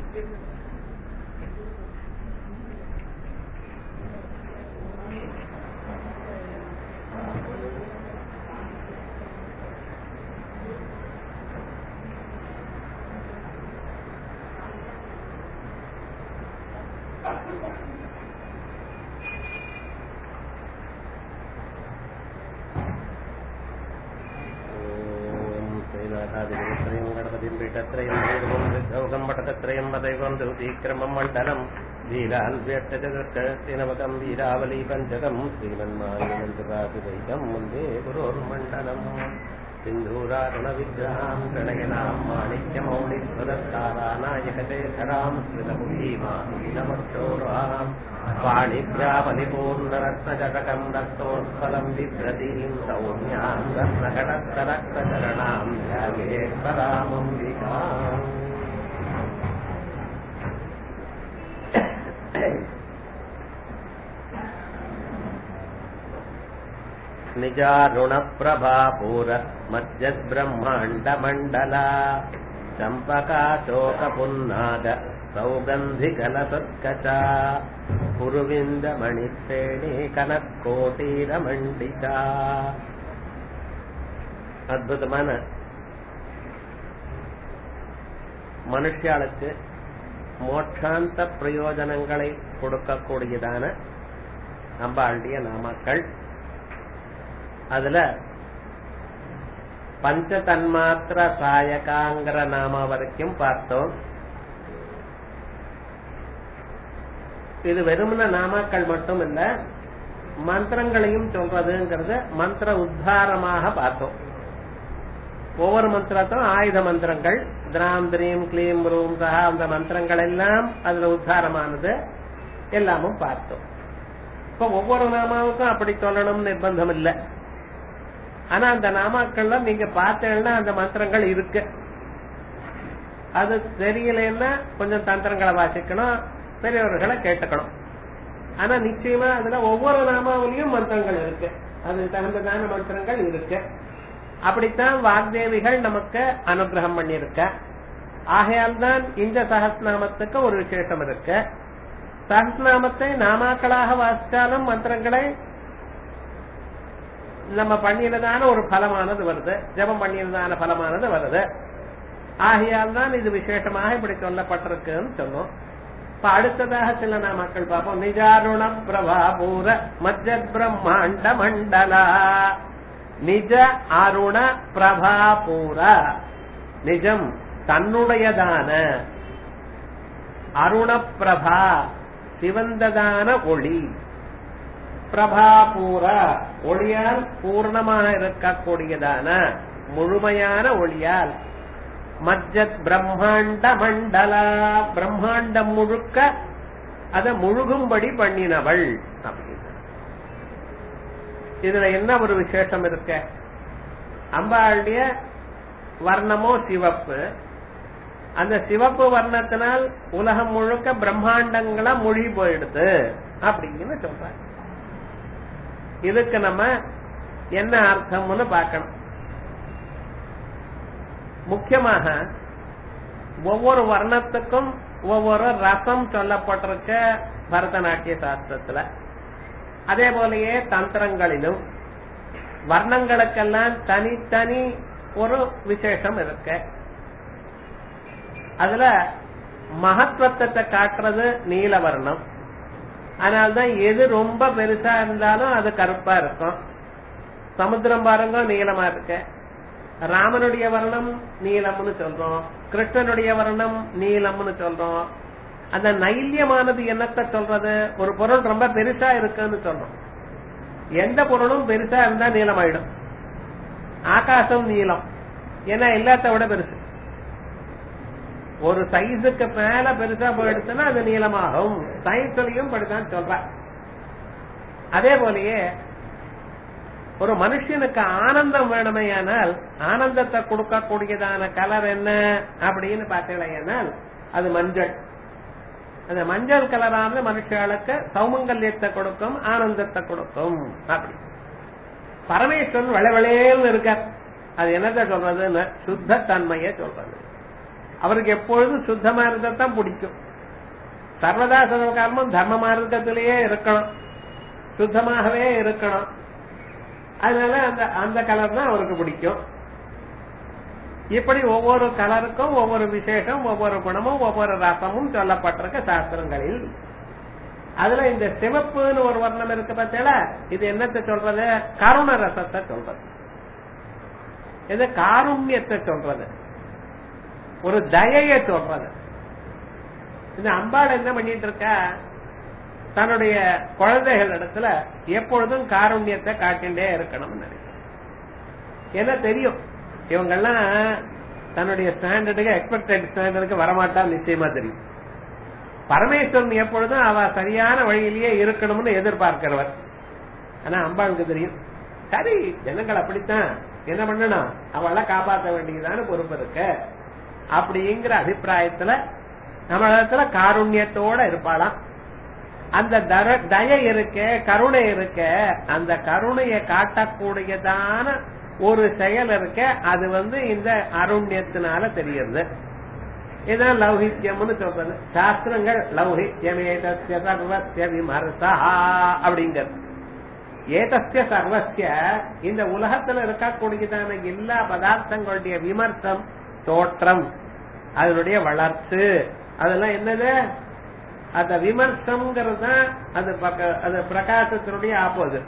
ത്രയം ഗണപതിം പീഠത്രയം ൗകം പടകത്രയം വദൈവം ദ്രൗതീക്രമം മണ്ഡലം വീരാൽ വ്യക്തജഗത്തിനവകം വീരാവലി പഞ്ചകം ശ്രീമന്മാനന്ദപാതിവൈകം വന്ദേ ഗുരോർമണ്ഡലം സിന്ധൂരാരുണവിഗ്രഹാം പ്രണയനാം മാണിക്യമൗളിസ്വരത്താരാനായകശേഖരാം ശ്രിതമുഖീമാമക്ഷോരാം വാണിഭ്യാപലിപൂർണരത്നജടകം രക്തോത്ഫലം വിഭ്രതീം സൗമ്യാം രത്നകടത്തരക്തചരണാം ധ്യായേ പരാമംബികാം निजारुणप्रभापूर मध्यद्ब्रह्माण्डमण्डला चम्पकाशोकपुन्नाद सौगन्धिकलसत्कचा कुरुविन्दमणिश्रेणी कनत्कोटीरमण्डिका அற்புதமான மனுஷாளுக்கு மோட்சாந்த பிரயோஜனங்களை கொடுக்கக்கூடியதான அம்பாளுடைய நாமக்கள் அதுல பஞ்ச தன்மாத்திர சாயகாங்கிற நாம வரைக்கும் பார்த்தோம் இது வெறுமன நாமாக்கள் மட்டும் இல்ல மந்திரங்களையும் சொல்றதுங்கிறத மந்திர உத்தாரமாக பார்த்தோம் ஒவ்வொரு மந்திரத்தும் ஆயுத மந்திரங்கள் திராம் திரீம் கிளீம் ரூம் சஹா அந்த மந்திரங்கள் எல்லாம் அதுல உத்தாரமானது எல்லாமும் பார்த்தோம் இப்ப ஒவ்வொரு நாமாவுக்கும் அப்படி சொல்லணும் நிர்பந்தம் இல்லை ஆனா அந்த நாமாக்கள்ல நீங்க பார்த்தேன்னா அந்த மந்திரங்கள் இருக்கு அது தெரியலன்னா கொஞ்சம் தந்திரங்களை வாசிக்கணும் பெரியவர்களை கேட்டுக்கணும் ஆனா நிச்சயமா அதுல ஒவ்வொரு நாமாவிலையும் மந்திரங்கள் இருக்கு அது தகுந்ததான மந்திரங்கள் இருக்கு அப்படித்தான் வாக்தேவிகள் நமக்கு அனுகிரகம் பண்ணியிருக்க ஆகையால் தான் இந்த சகஸ்நாமத்துக்கு ஒரு விசேஷம் இருக்கு சகஸ்நாமத்தை நாமாக்களாக வாசித்தாலும் மந்திரங்களை நம்ம பண்ணினதான ஒரு பலமானது வருது ஜபம் பண்ணினதான பலமானது வருது ஆகையால் தான் இது விசேஷமாக இப்படி சொல்லப்பட்டிருக்குன்னு சொன்னோம் இப்ப அடுத்ததாக சில நாமக்கள் பார்ப்போம் நிஜாருண பிரபாபூர மத்திய பிரம்மாண்ட மண்டலா நிஜ அருண பிரபாபூர நிஜம் தன்னுடையதான அருண பிரபா சிவந்ததான ஒளி பிரபாபூர ஒளியால் பூர்ணமாக இருக்கக்கூடியதான முழுமையான ஒளியால் மஜ்ஜத் பிரம்மாண்ட மண்டலா பிரம்மாண்டம் முழுக்க அதை முழுகும்படி பண்ணினவள் அப்படின்னு இதுல என்ன ஒரு விசேஷம் இருக்க அம்பாளுடைய வர்ணமோ சிவப்பு அந்த சிவப்பு வர்ணத்தினால் உலகம் முழுக்க பிரம்மாண்டங்களா மொழி போயிடுது அப்படின்னு சொல்ற இதுக்கு நம்ம என்ன அர்த்தம்னு பார்க்கணும் முக்கியமாக ஒவ்வொரு வர்ணத்துக்கும் ஒவ்வொரு ரசம் சொல்லப்பட்டிருக்க பரதநாட்டிய சாஸ்திரத்துல அதே போலயே தந்திரங்களிலும் வர்ணங்களுக்கெல்லாம் தனித்தனி ஒரு விசேஷம் இருக்கு அதுல மகத்துவத்தை காட்டுறது நீலவர்ணம் அதனால்தான் எது ரொம்ப பெருசா இருந்தாலும் அது கருப்பா இருக்கும் சமுத்திரம் பாருங்க நீளமா இருக்கு ராமனுடைய வர்ணம் நீளம்னு சொல்றோம் கிருஷ்ணனுடைய வர்ணம் நீளம்னு சொல்றோம் அந்த நைல்யமானது என்னத்த சொல்றது ஒரு பொருள் ரொம்ப பெருசா இருக்குன்னு சொல்றோம் எந்த பொருளும் பெருசா இருந்தா நீளமாயிடும் ஆகாசம் நீளம் ஏன்னா எல்லாத்த விட பெருசு ஒரு சைஸுக்கு மேல பெருசா போயிடுச்சுன்னா அது நீளமாகும் சயின்ஸ்லயும் படிதான் சொல்ற அதே போலயே ஒரு மனுஷனுக்கு ஆனந்தம் வேணுமையானால் ஆனந்தத்தை கொடுக்கக்கூடியதான கலர் என்ன அப்படின்னு பார்த்தீங்கன்னா அது மஞ்சள் அந்த மஞ்சள் கலரான மனுஷர்களுக்கு சௌமங்கல்யத்தை கொடுக்கும் ஆனந்தத்தை கொடுக்கும் அப்படி பரமேஸ்வரன் வெளவெளேன்னு இருக்க அது என்னத்த சொல்றதுன்னு சுத்த தன்மைய சொல்றது அவருக்கு எப்பொழுதும் சுத்தமா இருந்தா தான் பிடிக்கும் சர்வதா சர்வகாலமும் தர்ம மார்க்கத்திலேயே இருக்கணும் சுத்தமாகவே இருக்கணும் அதனால அந்த அந்த கலர் தான் அவருக்கு பிடிக்கும் இப்படி ஒவ்வொரு கலருக்கும் ஒவ்வொரு விசேஷம் ஒவ்வொரு குணமும் ஒவ்வொரு ரசமும் சொல்லப்பட்டிருக்க சாஸ்திரங்களில் அதுல இந்த சிவப்புன்னு ஒரு வர்ணம் இருக்கு பார்த்தீங்களா இது என்னத்தை சொல்றது கருண ரசத்தை சொல்றது இது காருண்யத்தை சொல்றது ஒரு தயையை சொல்றது இந்த அம்பாள் என்ன பண்ணிட்டு இருக்கா தன்னுடைய குழந்தைகள் இடத்துல எப்பொழுதும் காருண்யத்தை காட்டிண்டே இருக்கணும்னு நினைக்கிறேன் ஏன்னா தெரியும் இவங்கெல்லாம் தன்னுடைய ஸ்டாண்டர்டுக்கு எக்ஸ்பெக்டட் ஸ்டாண்டர்டுக்கு வரமாட்டா நிச்சயமா தெரியும் பரமேஸ்வரன் எப்பொழுதும் அவ சரியான வழியிலேயே இருக்கணும்னு எதிர்பார்க்கிறவர் ஆனா அம்பாளுக்கு தெரியும் சரி ஜனங்கள் அப்படித்தான் என்ன பண்ணணும் அவளை காப்பாற்ற வேண்டியதான பொறுப்பு இருக்கு அப்படிங்கிற அபிப்பிராயத்துல நம்மளிடத்துல காருண்யத்தோட இருப்பாளாம் அந்த தர- தயை இருக்க கருணை இருக்க அந்த கருணையை காட்டக்கூடியதான ஒரு செயல் இருக்க அது வந்து இந்த அருண்யத்தினால தெரியுது இதான் லௌகித்யம்னு சொல்றது சாஸ்திரங்கள் லௌகித்யமேதஸ்ய சர்வஸ்ய விமர்சா அப்படிங்கிறது ஏதஸ்ய சர்வஸ்ய இந்த உலகத்துல இருக்கக்கூடியதான எல்லா பதார்த்தங்களுடைய விமர்சம் தோற்றம் அதனுடைய வளர்ச்சி அதெல்லாம் என்னது அந்த விமர்சம்ங்கிறது தான் அது பக்க- அது பிரகாசத்தினுடைய ஆப்போசிட்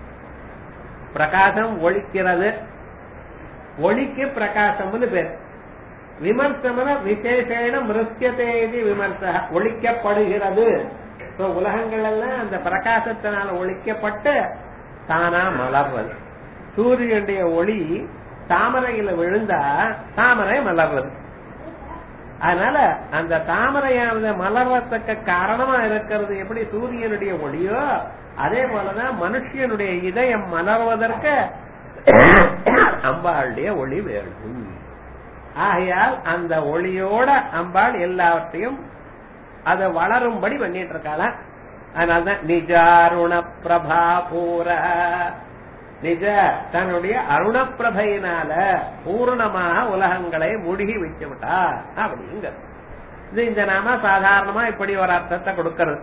பிரகாசம் ஒழிக்கிறது ஒளிக்கு பிரகாசம்னு பேர் விமர்சமன விசேஷேன மிருத்தியதே இது விமர்ச ஒழிக்கப்படுகிறது இப்ப உலகங்கள் எல்லாம் அந்த பிரகாசத்தினால ஒழிக்கப்பட்டு தானா மலர்றது சூரியனுடைய ஒளி தாமரையில விழுந்தா தாமரை மலர்றது அதனால அந்த தாமரையானது மலர்றதுக்கு காரணமா இருக்கிறது எப்படி சூரியனுடைய ஒளியோ அதே போலதான் மனுஷனுடைய இதயம் மலர்வதற்கு அம்பாளுடைய ஒளி வேணும் ஆகையால் அந்த ஒளியோட அம்பாள் எல்லாவற்றையும் அதை வளரும்படி பண்ணிட்டு இருக்காளா அதனால்தான் நிஜாருண பிரபா பூர நிஜ தன்னுடைய அருணப்பிரபையினால பூர்ணமாக உலகங்களை முழுகி வச்சு விட்டா அப்படிங்கிறது இது இந்த நாம சாதாரணமா இப்படி ஒரு அர்த்தத்தை கொடுக்கிறது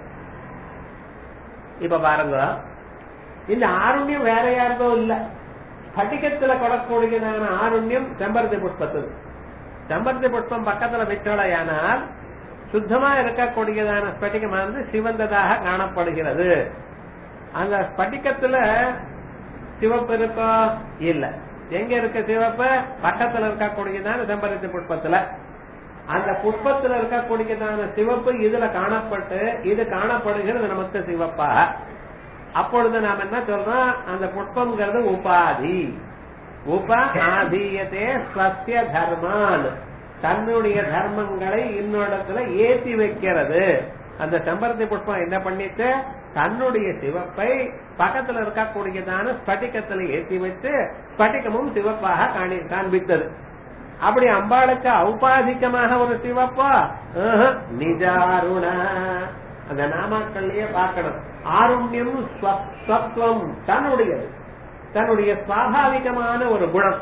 இப்ப பாருங்க இந்த ஆருண்யம் வேற யாருக்கோ இல்ல ஸ்பட்டிகத்துல கொடக்கூடியதான ஆருண்யம் செம்பருத்தி புஷ்பத்து செம்பருத்தி புஷ்பம் பக்கத்துல வச்சோடையானால் சுத்தமா இருக்கக்கூடியதான ஸ்பட்டிகமானது சிவந்ததாக காணப்படுகிறது அந்த ஸ்பட்டிகத்துல சிவப்பு இருக்கோ இல்ல எங்க இருக்க சிவப்பு பக்கத்துல இருக்கக்கூடியதான செம்பருத்தி புஷ்பத்துல அந்த புஷ்பத்துல இருக்கக்கூடியதான சிவப்பு இதுல காணப்பட்டு இது காணப்படுகிறது நமக்கு சிவப்பா அப்பொழுது நாம் என்ன சொல்றோம் அந்த புஷ்பம்ங்கிறது உபாதி உப ஆதீயத்தே ஸ்வசிய தர்மான் தன்னுடைய தர்மங்களை இன்னொடத்துல ஏத்தி வைக்கிறது அந்த செம்பருத்தி புஷ்பம் என்ன பண்ணிட்டு தன்னுடைய சிவப்பை பக்கத்துல இருக்கக்கூடியதான ஸ்பட்டிகத்துல ஏத்தி வச்சு ஸ்பட்டிகமும் சிவப்பாக காணி காண்பித்தது அப்படி அம்பாளுக்கு ஔபாதிகமாக ஒரு சிவப்பா ஆஹா, நிஜாருண அந்த நாமாக்கள்லயே பார்க்கணும் ஆருண்யம் ஸ்வ- ஸ்வத்வம் தன்னுடையது தன்னுடைய சுவாபாவிகமான ஒரு குணம்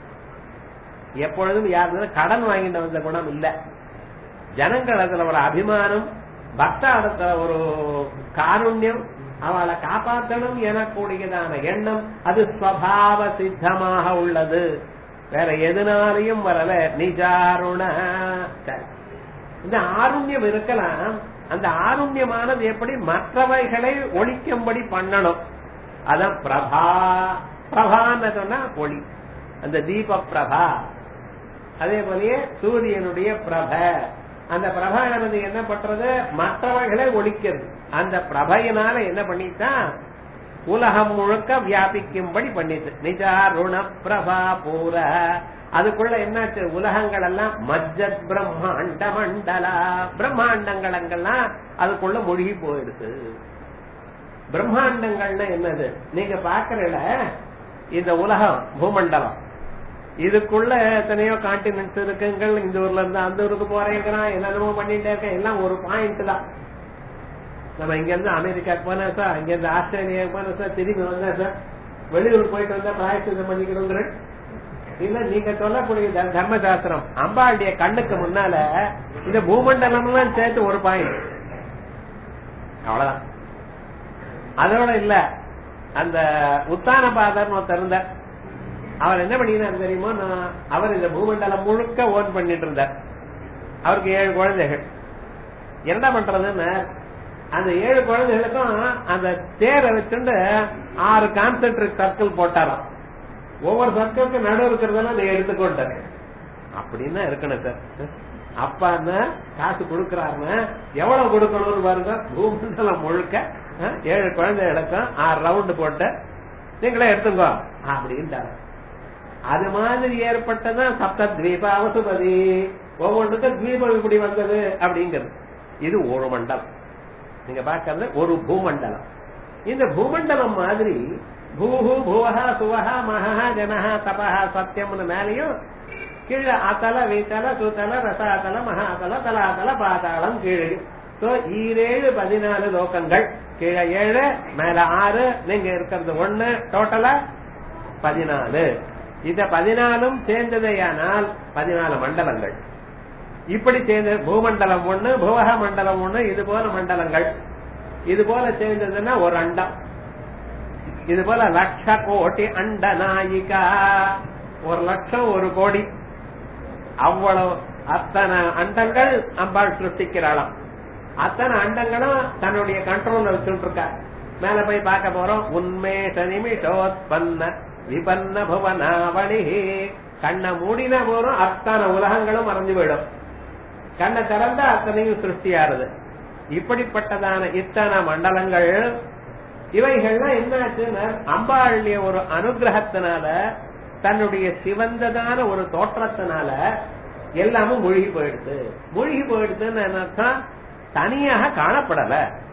எப்பொழுதும் யாருமே கடன் வாங்கிட்டு வந்த குணம் இல்ல ஜனங்கள் அதுல ஒரு அபிமானம் பக்தாடத்துல ஒரு காருண்யம் அவளை காப்பாற்றணும் எனக்கூடியதான எண்ணம் அது ஸ்வபாவ சித்தமாக உள்ளது வேற எதனாலையும் வரல நிஜாருண சரி. இந்த ஆருண்யம் இருக்கலாம் அந்த ஆருண்யமானது எப்படி மற்றவைகளை ஒழிக்கும்படி பண்ணணும் அதான் பிரபா பிரபான்னு சொன்னா ஒளி அந்த தீப பிரபா அதே போலயே சூரியனுடைய பிரப அந்த பிரபானது என்ன பண்றது மற்றவர்களை ஒழிக்கிறது அந்த பிரபையினால என்ன பண்ணித்தான் உலகம் முழுக்க வியாபிக்கும்படி பண்ணிட்டு நிஜாருண பிரபா பூர அதுக்குள்ள என்னாச்சு உலகங்கள் எல்லாம் மஜ்ஜத் பிரம்மாண்ட மண்டலா பிரம்மாண்டங்கள் அங்கெல்லாம் அதுக்குள்ள மூழ்கி போயிடுது பிரம்மாண்டங்கள்னா என்னது நீங்க பாக்குறல இந்த உலகம் பூமண்டலம் இதுக்குள்ள எத்தனையோ கான்டினென்ட்ஸ் இருக்குங்கள் இந்த ஊர்ல இருந்து அந்த ஊருக்கு போறேங்கிறான் என்னென்னமோ பண்ணிட்டே இருக்கேன் எல்லாம் ஒரு பாயிண்ட் தான் நம்ம இங்க இருந்து அமெரிக்காக்கு போனா சார் அங்க இருந்து ஆஸ்திரேலியாவுக்கு போனா சார் திரும்பி வந்தா சார் வெளியூர் போயிட்டு வந்தா பிராயசித்தம் பண்ணிக்கணுங்கிற இல்ல நீங்க சொல்லக்கூடிய த- தர்மசாஸ்திரம் அம்பாளுடைய கண்ணுக்கு முன்னால இந்த பூமண்டலம் எல்லாம் சேர்த்து ஒரு பாயிண்ட் அவ்வளவுதான் அதோட இல்ல அந்த உத்தான பாதர்னு ஒருத்தர் இருந்தார் அவர் என்ன பண்ணினார் தெரியுமோ நான் அவர் இந்த பூமண்டலம் முழுக்க ஓன் பண்ணிட்டு இருந்தார் அவருக்கு ஏழு குழந்தைகள் என்ன பண்றதுன்னு அந்த ஏழு குழந்தைகளுக்கும் அந்த தேரை வச்சுட்டு ஆறு கான்சென்ட்ரிக் சர்க்கிள் போட்டாராம் ஒவ்வொரு சர்க்கிளுக்கு நடு இருக்கிறதெல்லாம் நீ எடுத்துக்கொண்டாரு அப்படின்னா இருக்கணும் சார் அப்பான்னா காசு கொடுக்கறாருன்னா எவ்வளவு கொடுக்கணும்னு பாருங்க பூமண்டலம் முழுக்க அஹ், ஏழு குழந்தைகளுக்கும் ஆறு ரவுண்டு போட்டு நீங்களே எடுத்துக்கோ அப்படின்ட்டாரு அது மாதிரி ஏற்பட்டதான் சப்த தீப அவசுபதி ஒவ்வொன்றுக்கும் தீபம் இப்படி வந்தது அப்படிங்கிறது இது ஒரு மண்டலம் நீங்க பாக்கிறது ஒரு பூமண்டலம் இந்த பூமண்டலம் மாதிரி பூஹு புவஹா சுவஹா மகா ஜனஹா தபஹா சத்தியம்னு மேலையும் கீழே அத்தல வீத்தல சுத்தல ரசாத்தல மகாத்தல தலாத்தல பாதாளம் கீழே சோ ஈரேழு பதினாலு லோகங்கள் கீழே ஏழு மேல ஆறு நீங்க இருக்கிறது ஒண்ணு டோட்டலா பதினாலு இந்த பதினாலும் சேர்ந்ததேயானால் பதினாலு மண்டலங்கள் இப்படி சேர்ந்த பூமண்டலம் ஒண்ணு புவக மண்டலம் ஒண்ணு இது போல மண்டலங்கள் இது போல சேர்ந்ததுன்னா ஒரு அண்டம் இது போல லட்ச கோடி அண்ட நாயிகா ஒரு லட்சம் ஒரு கோடி அவ்வளவு அத்தனை அண்டங்கள் அம்பாள் சிருஷ்டிக்கிறாளாம் அத்தனை அண்டங்களும் தன்னுடைய கண்ட்ரோல்ல வச்சுட்டு இருக்கா மேல போய் பார்க்க போறோம் உன்மேஷ நிமிஷோத்பன்ன விபன்ன புவனாவளி கண்ணை மூடின போறோம் அத்தனை உலகங்களும் மறைஞ்சு போயிடும் கண்ணை திறந்தா அத்தனையும் சிருஷ்டியாருது இப்படிப்பட்டதான இத்தனை மண்டலங்கள் இவைகள்லாம் என்னாச்சுன்னா அம்பாளுடைய ஒரு அனுகிரகத்தினால தன்னுடைய சிவந்ததான ஒரு தோற்றத்தினால எல்லாமும் மூழ்கி போயிடுது மூழ்கி போயிடுதுன்னு என்ன அர்த்தம் தனியாக காணப்படல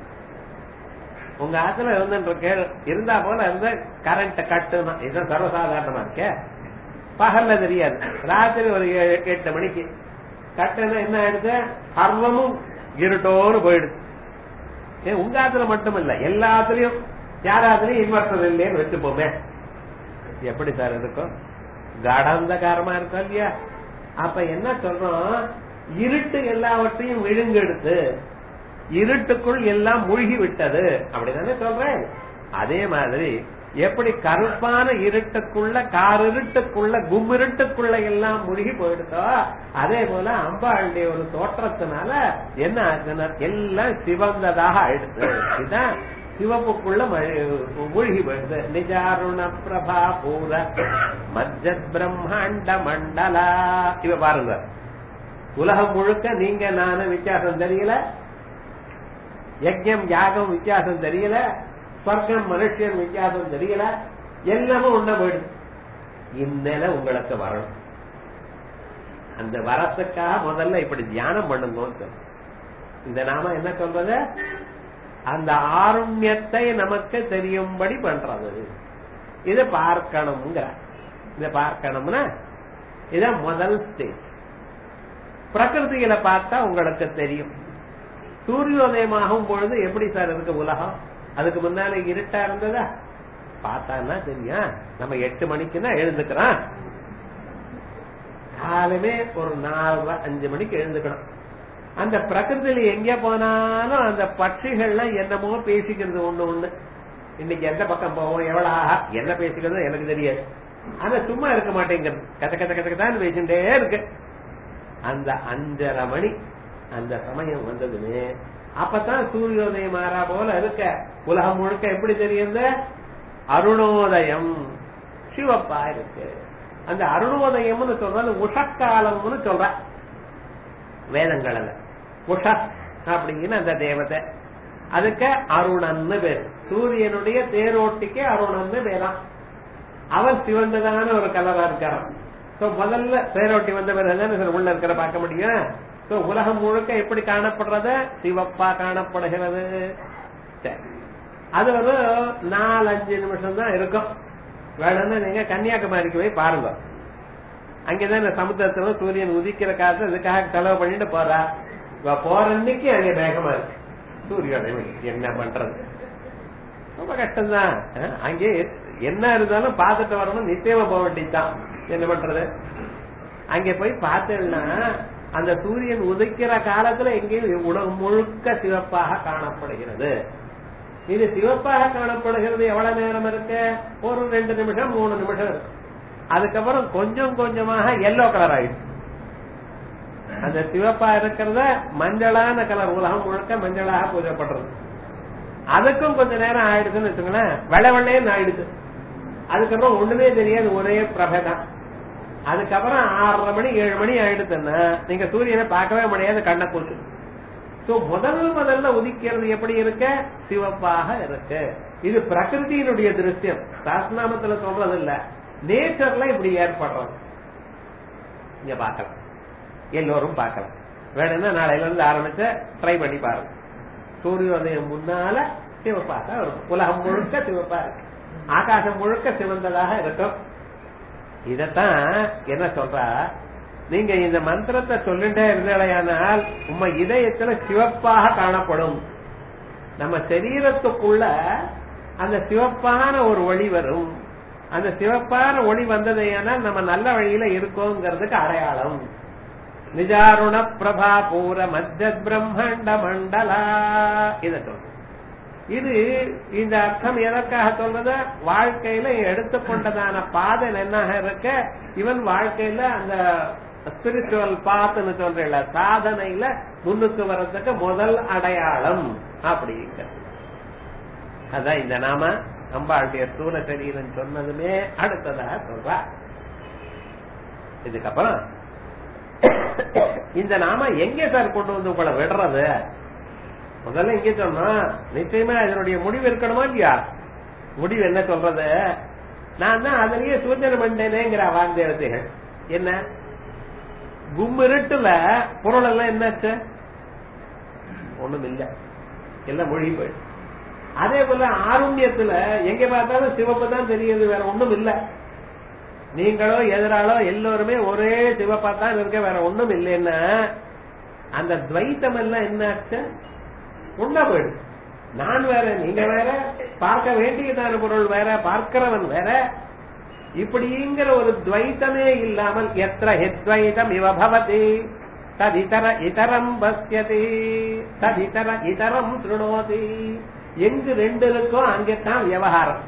உங்க ஆத்துல இருந்துட்டு இருந்தா போல இருந்த கரண்ட் கட்டுனா இதுதான் சர்வசாதாரணமா இருக்க பகல்ல தெரியாது ராத்திரி ஒரு ஏழு எட்டு மணிக்கு கட்டுனா என்ன ஆயிடுது சர்வமும் இருட்டோன்னு போயிடுது ஏன் உங்க ஆத்துல மட்டும் இல்ல எல்லாத்துலயும் யாராத்துலயும் இன்வெர்டர் இல்லையேன்னு வச்சுப்போமே எப்படி சார் இருக்கும் கடந்தகாரமா இருக்கும் இல்லையா அப்ப என்ன சொல்றோம் இருட்டு எல்லாவற்றையும் விழுங்கெடுத்து இருட்டுக்குள் எல்லாம் மூழ்கி விட்டது அப்படிதானே சொல்றேன் அதே மாதிரி எப்படி கருப்பான இருட்டுக்குள்ள காரிருட்டுக்குள்ள கும்மிருட்டுக்குள்ள எல்லாம் மூழ்கி போயிடுதோ அதே போல அம்பாளுடைய ஒரு தோற்றத்தினால என்ன ஆச்சுன்னா எல்லாம் சிவந்ததாக ஆயிடுது இதுதான் சிவப்புக்குள்ள மழை- மூழ்கி போயிடுது நிஜாருண பிரபா பூர மஜ்ஜத் பிரம்மாண்ட மண்டலா இவ பாருங்க உலகம் முழுக்க நீங்க நானு வித்தியாசம் தெரியல யஜ்யம் யாகம் வித்தியாசம் தெரியல ஸ்வர்க்கம் மனுஷன் வித்தியாசம் தெரியல எல்லாமும் ஒண்ணா போயிடுது இந்நிலை உங்களுக்கு வரணும் அந்த வரத்துக்காக முதல்ல இப்படி தியானம் பண்ணுங்க இந்த நாம என்ன சொல்றது அந்த ஆருண்யத்தை நமக்கு தெரியும்படி பண்றது இதை பார்க்கணுங்கிற இதை பார்க்கணும்னா இதான் முதல் ஸ்டேஜ் பிரகிருதியில பார்த்தா உங்களுக்கு தெரியும் சூரியோதயமாகும் பொழுது எப்படி சார் இருக்கு உலகம் அதுக்கு முன்னால இருட்டா இருந்ததா பார்த்தான்னா தெரியும் நம்ம எட்டு மணிக்குன்னா எழுந்துக்கிறோம் காலமே ஒரு நாலு அஞ்சு மணிக்கு எழுந்துக்கணும் அந்த பிரகிருதியில எங்க போனாலும் அந்த பட்சிகள்லாம் என்னமோ பேசிக்கிறது ஒண்ணு ஒண்ணு இன்னைக்கு எந்த பக்கம் போவோம் எவ்வளவு ஆஹா என்ன பேசிக்கிறது எனக்கு தெரியாது ஆனா சும்மா இருக்க மாட்டேங்கிறது கத கத கத கதான் பேசிட்டே இருக்கு அந்த அஞ்சரை மணி அந்த சமயம் வந்ததுன்னு அப்பதான் சூரியோதயம் ஆறா போல இருக்க உலகம் முழுக்க எப்படி தெரியுது அருணோதயம் சிவப்பா இருக்கு அந்த அருணோதயம்னு சொல்றது உஷக்காலம்னு சொல்ற வேதங்கள்ல உஷ அப்படின்னு அந்த தேவதை அதுக்கு அருணன்னு பேர் சூரியனுடைய தேரோட்டிக்கு அருணன்னு பேராம் அவன் சிவந்ததான ஒரு கலரா இருக்காராம் சோ முதல்ல தேரோட்டி வந்த பிறகு தானே உள்ள இருக்கிற பார்க்க முடியும் சோ உலகம் முழுக்க எப்படி காணப்படுறது சிவப்பா காணப்படுகிறது சரி அது ஒரு நாலு அஞ்சு நிமிஷம் தான் இருக்கும் வேணும்னா நீங்க கன்னியாகுமரிக்கு போய் பாருங்க அங்கதான் இந்த சமுத்திரத்துல சூரியன் உதிக்கிற காலத்துல இதுக்காக செலவு பண்ணிட்டு போறா இவ போற அன்னைக்கு அங்க வேகமா இருக்கு சூரியோதயம் என்ன பண்றது ரொம்ப கஷ்டம்தான் அஹ், அங்கே என்ன இருந்தாலும் பார்த்துட்டு வரணும் நிச்சயமா போக வேண்டியதுதான் என்ன பண்றது அங்க போய் பார்த்தேன்னா அந்த சூரியன் உதிக்கிற காலத்துல எங்கேயும் உலகம் முழுக்க சிவப்பாக காணப்படுகிறது இது சிவப்பாக காணப்படுகிறது எவ்வளவு நேரம் இருக்கு ஒரு ரெண்டு நிமிஷம் மூணு நிமிஷம் இருக்கு அதுக்கப்புறம் கொஞ்சம் கொஞ்சமாக எல்லோ கலர் ஆயிடுச்சு அந்த சிவப்பா இருக்கிறத மஞ்சளான கலர் உலகம் முழுக்க மஞ்சளாக பூஜைப்படுறது அதுக்கும் கொஞ்ச நேரம் ஆயிடுச்சுன்னு வச்சுங்களேன் வெள்ளை வெள்ளையன்னு ஆயிடுச்சு அதுக்கப்புறம் ஒண்ணுமே தெரியாது ஒரே பிரபை தான் அதுக்கப்புறம் ஆறரை மணி ஏழு மணி ஆயிடுச்சுன்னா நீங்க சூரியனை பார்க்கவே முடியாது கண்ணை கூச்சு சோ முதல் முதல்ல உதிக்கிறது எப்படி இருக்க சிவப்பாக இருக்கு இது பிரகிருதியினுடைய திருஷ்யம் சாஸ்திரநாமத்துல சொல்றது இல்ல நேச்சர்ல இப்படி ஏற்படுறது இங்க பார்க்கலாம் எல்லோரும் பார்க்கலாம் வேணும்னா நாளையில இருந்து ஆரம்பிச்சு ட்ரை பண்ணி பாருங்க சூரியோதயம் முன்னால சிவப்பாக இருக்கும் உலகம் முழுக்க சிவப்பா இருக்கு ஆகாசம் முழுக்க சிவந்ததாக இருக்கும் இதத்தான் என்ன சொல்றா நீங்க இந்த மந்திரத்தை சொல்லிட்டே இருந்தேனால் உங்க இதயத்துல சிவப்பாக காணப்படும் நம்ம சரீரத்துக்குள்ள அந்த சிவப்பான ஒரு ஒளி வரும் அந்த சிவப்பான ஒளி வந்ததையானால் நம்ம நல்ல வழியில இருக்கோங்கிறதுக்கு அடையாளம் நிஜாருண பிரபா பூர மத்திய பிரம்மாண்ட மண்டலா இத சொல்ற இது இந்த அர்த்தம் எதற்காக சொல்றது வாழ்க்கையில எடுத்துக்கொண்டதான பாதை என்ன இருக்க இவன் வாழ்க்கையில அந்த ஸ்பிரிச்சுவல் பாத்துன்னு சொல்றல சாதனையில முன்னுக்கு வர்றதுக்கு முதல் அடையாளம் அப்படிங்க அதான் இந்த நாம அம்பாளுடைய ஸ்தூல சரீரம் சொன்னதுமே அடுத்ததாக சொல்றா இதுக்கப்புறம் இந்த நாம எங்க சார் கொண்டு வந்து உங்களை விடுறது முதல்ல இங்க சொன்னா நிச்சயமா இதனுடைய முடிவு இருக்கணுமா இல்லையா முடிவு என்ன சொல்றது நான் தான் அதுலயே சூச்சனை பண்ணேனேங்கிற வாந்தேவத்தைகள் என்ன கும்மிருட்டுல பொருள் எல்லாம் என்னாச்சு ஒண்ணும் இல்ல எல்லாம் மொழி போயிடுச்சு அதே போல ஆருண்யத்துல எங்க பார்த்தாலும் சிவப்பு தான் தெரியுது வேற ஒண்ணும் இல்ல நீங்களோ எதிராளோ எல்லோருமே ஒரே சிவப்பா தான் இருக்க வேற ஒண்ணும் இல்லைன்னா அந்த துவைத்தம் எல்லாம் என்னாச்சு உள்ள போயிடுது நான் வேற நீங்க வேற பார்க்க வேண்டியதான பொருள் வேற பார்க்கிறவன் வேற இப்படிங்கிற ஒரு துவைத்தமே இல்லாமல் எത്ര ஹெத்வைதம் இவ பவதி ததிதர இதரம் பஸ்யதி ததிதர இதரம் திருணோதி எங்கு ரெண்டு இருக்கோ அங்கேதான் விவகாரம்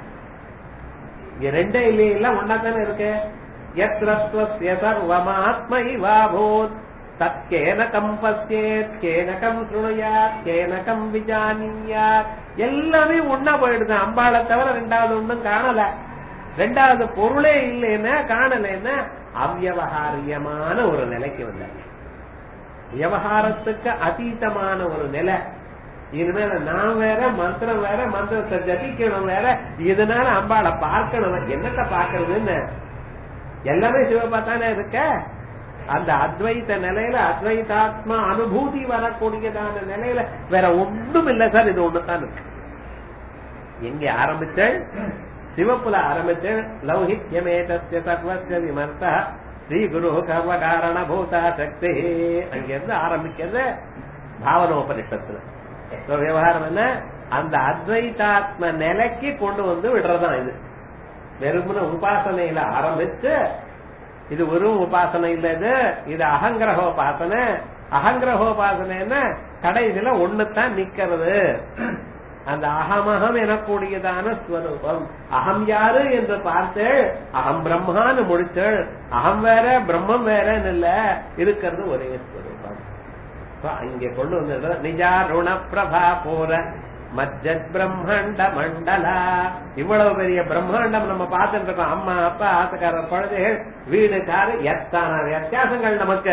இங்க ரெண்டே இல்லையில ஒன்னாத்தானே இருக்கு எத்திரஸ்வசிய சர்வமாத்மை வாபூத் தத்கேனகம் பசியேத் கேனகம் சுணுயாத் கேனகம் விஜானியாத் எல்லாமே ஒன்னா போயிடுது அம்பாளை தவிர ரெண்டாவது ஒண்ணும் காணல ரெண்டாவது பொருளே இல்லைன்னா காணலைன்னா அவ்யவகாரியமான ஒரு நிலைக்கு வந்த விவகாரத்துக்கு அதீதமான ஒரு நிலை இனிமேல நான் வேற மந்திரம் வேற மந்திரத்தை ஜபிக்கணும் வேற இதனால அம்பாளை பார்க்கணும் என்னத்த பாக்குறதுன்னு எல்லாமே சிவப்பா தானே இருக்க அந்த அத்வைத நிலையில அத்வைதாத்மா அனுபூதி வரக்கூடியதான நிலையில வேற ஒண்ணும் இல்ல சார் இது ஒண்ணுதான் இருக்கு எங்க ஆரம்பிச்ச சிவப்புல ஆரம்பிச்ச லௌகித்யமேதஸ்ய சர்வஸ்ய விமர்த்த ஸ்ரீ குரு கர்வ காரண பூதா சக்தி அங்கிருந்து ஆரம்பிக்கிறது பாவனோபனிஷத்துல விவகாரம் என்ன அந்த அத்வைதாத்ம நிலைக்கு கொண்டு வந்து விடுறதுதான் இது வெறுமன உபாசனையில ஆரம்பிச்சு இது வெறும் உபாசனை இல்ல இது இது அகங்கிரகோபாசனை அகங்கிரகோபாசனைன்னா கடைசியில ஒண்ணுதான் நிக்கிறது அந்த அகமகம் எனக்கூடியதான ஸ்வரூபம் அகம் யாரு என்று பார்த்து அகம் பிரம்மான்னு முடிச்சு அகம் வேற பிரம்மம் வேறன்னு இல்ல இருக்கிறது ஒரே ஸ்வரூபம் இங்க கொண்டு வந்து நிஜா ருண பிரபா போற மஜ்ஜத் பிரம்மாண்ட மண்டலா இவ்வளவு பெரிய பிரம்மாண்டம் நம்ம பார்த்துட்டு இருக்கோம் அம்மா அப்பா ஆசக்காரர் குழந்தைகள் வீடு காரு எத்தான வித்தியாசங்கள் நமக்கு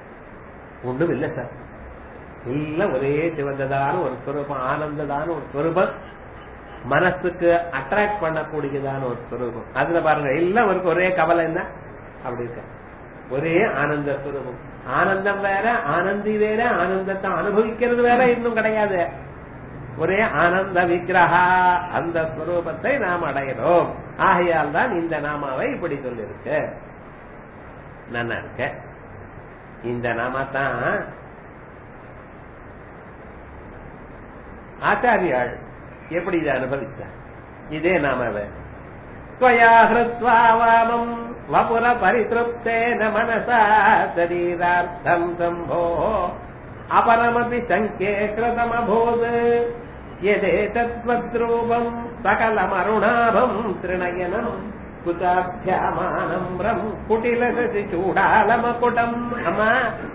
ஒண்ணும் இல்ல சார் எல்லாம் ஒரே சிவந்ததான ஒரு ஸ்வரூபம் ஆனந்ததான ஒரு ஸ்வரூபம் மனசுக்கு அட்ராக்ட் பண்ணக்கூடியதான ஒரு ஸ்வரூபம் அதுல பாருங்க எல்லாம் ஒரு ஒரே கவலை என்ன அப்படி இருக்க ஒரே ஆனந்த ஸ்வரூபம் ஆனந்தம் வேற ஆனந்தி வேற ஆனந்தத்தை அனுபவிக்கிறது வேற இன்னும் கிடையாது ஒரே ஆனந்த விக்கிரகா அந்த ஸ்வரூபத்தை நாம் அடைகிறோம் ஆகையால் தான் இந்த நாமாவை இப்படி சொல்லிருக்கு நல்லா இருக்க இந்த நாம தான் ஆச்சாரியாள் எப்படி இதை அனுபவிச்சார் இதே நாம ஸ்வயா ஹிருத்வா வாமம் வபுர பரிதிருப்தேன மனசா சரீரார்த்தம் சம்போ அபரமபி சங்கே கிருதமபூத் எதேதத்வத்ரூபம் சகலமருணாபம் திருநயனம் குதாபியாமானம்ரம் குட்டிலசி சூடாலமகுடம் அம்மா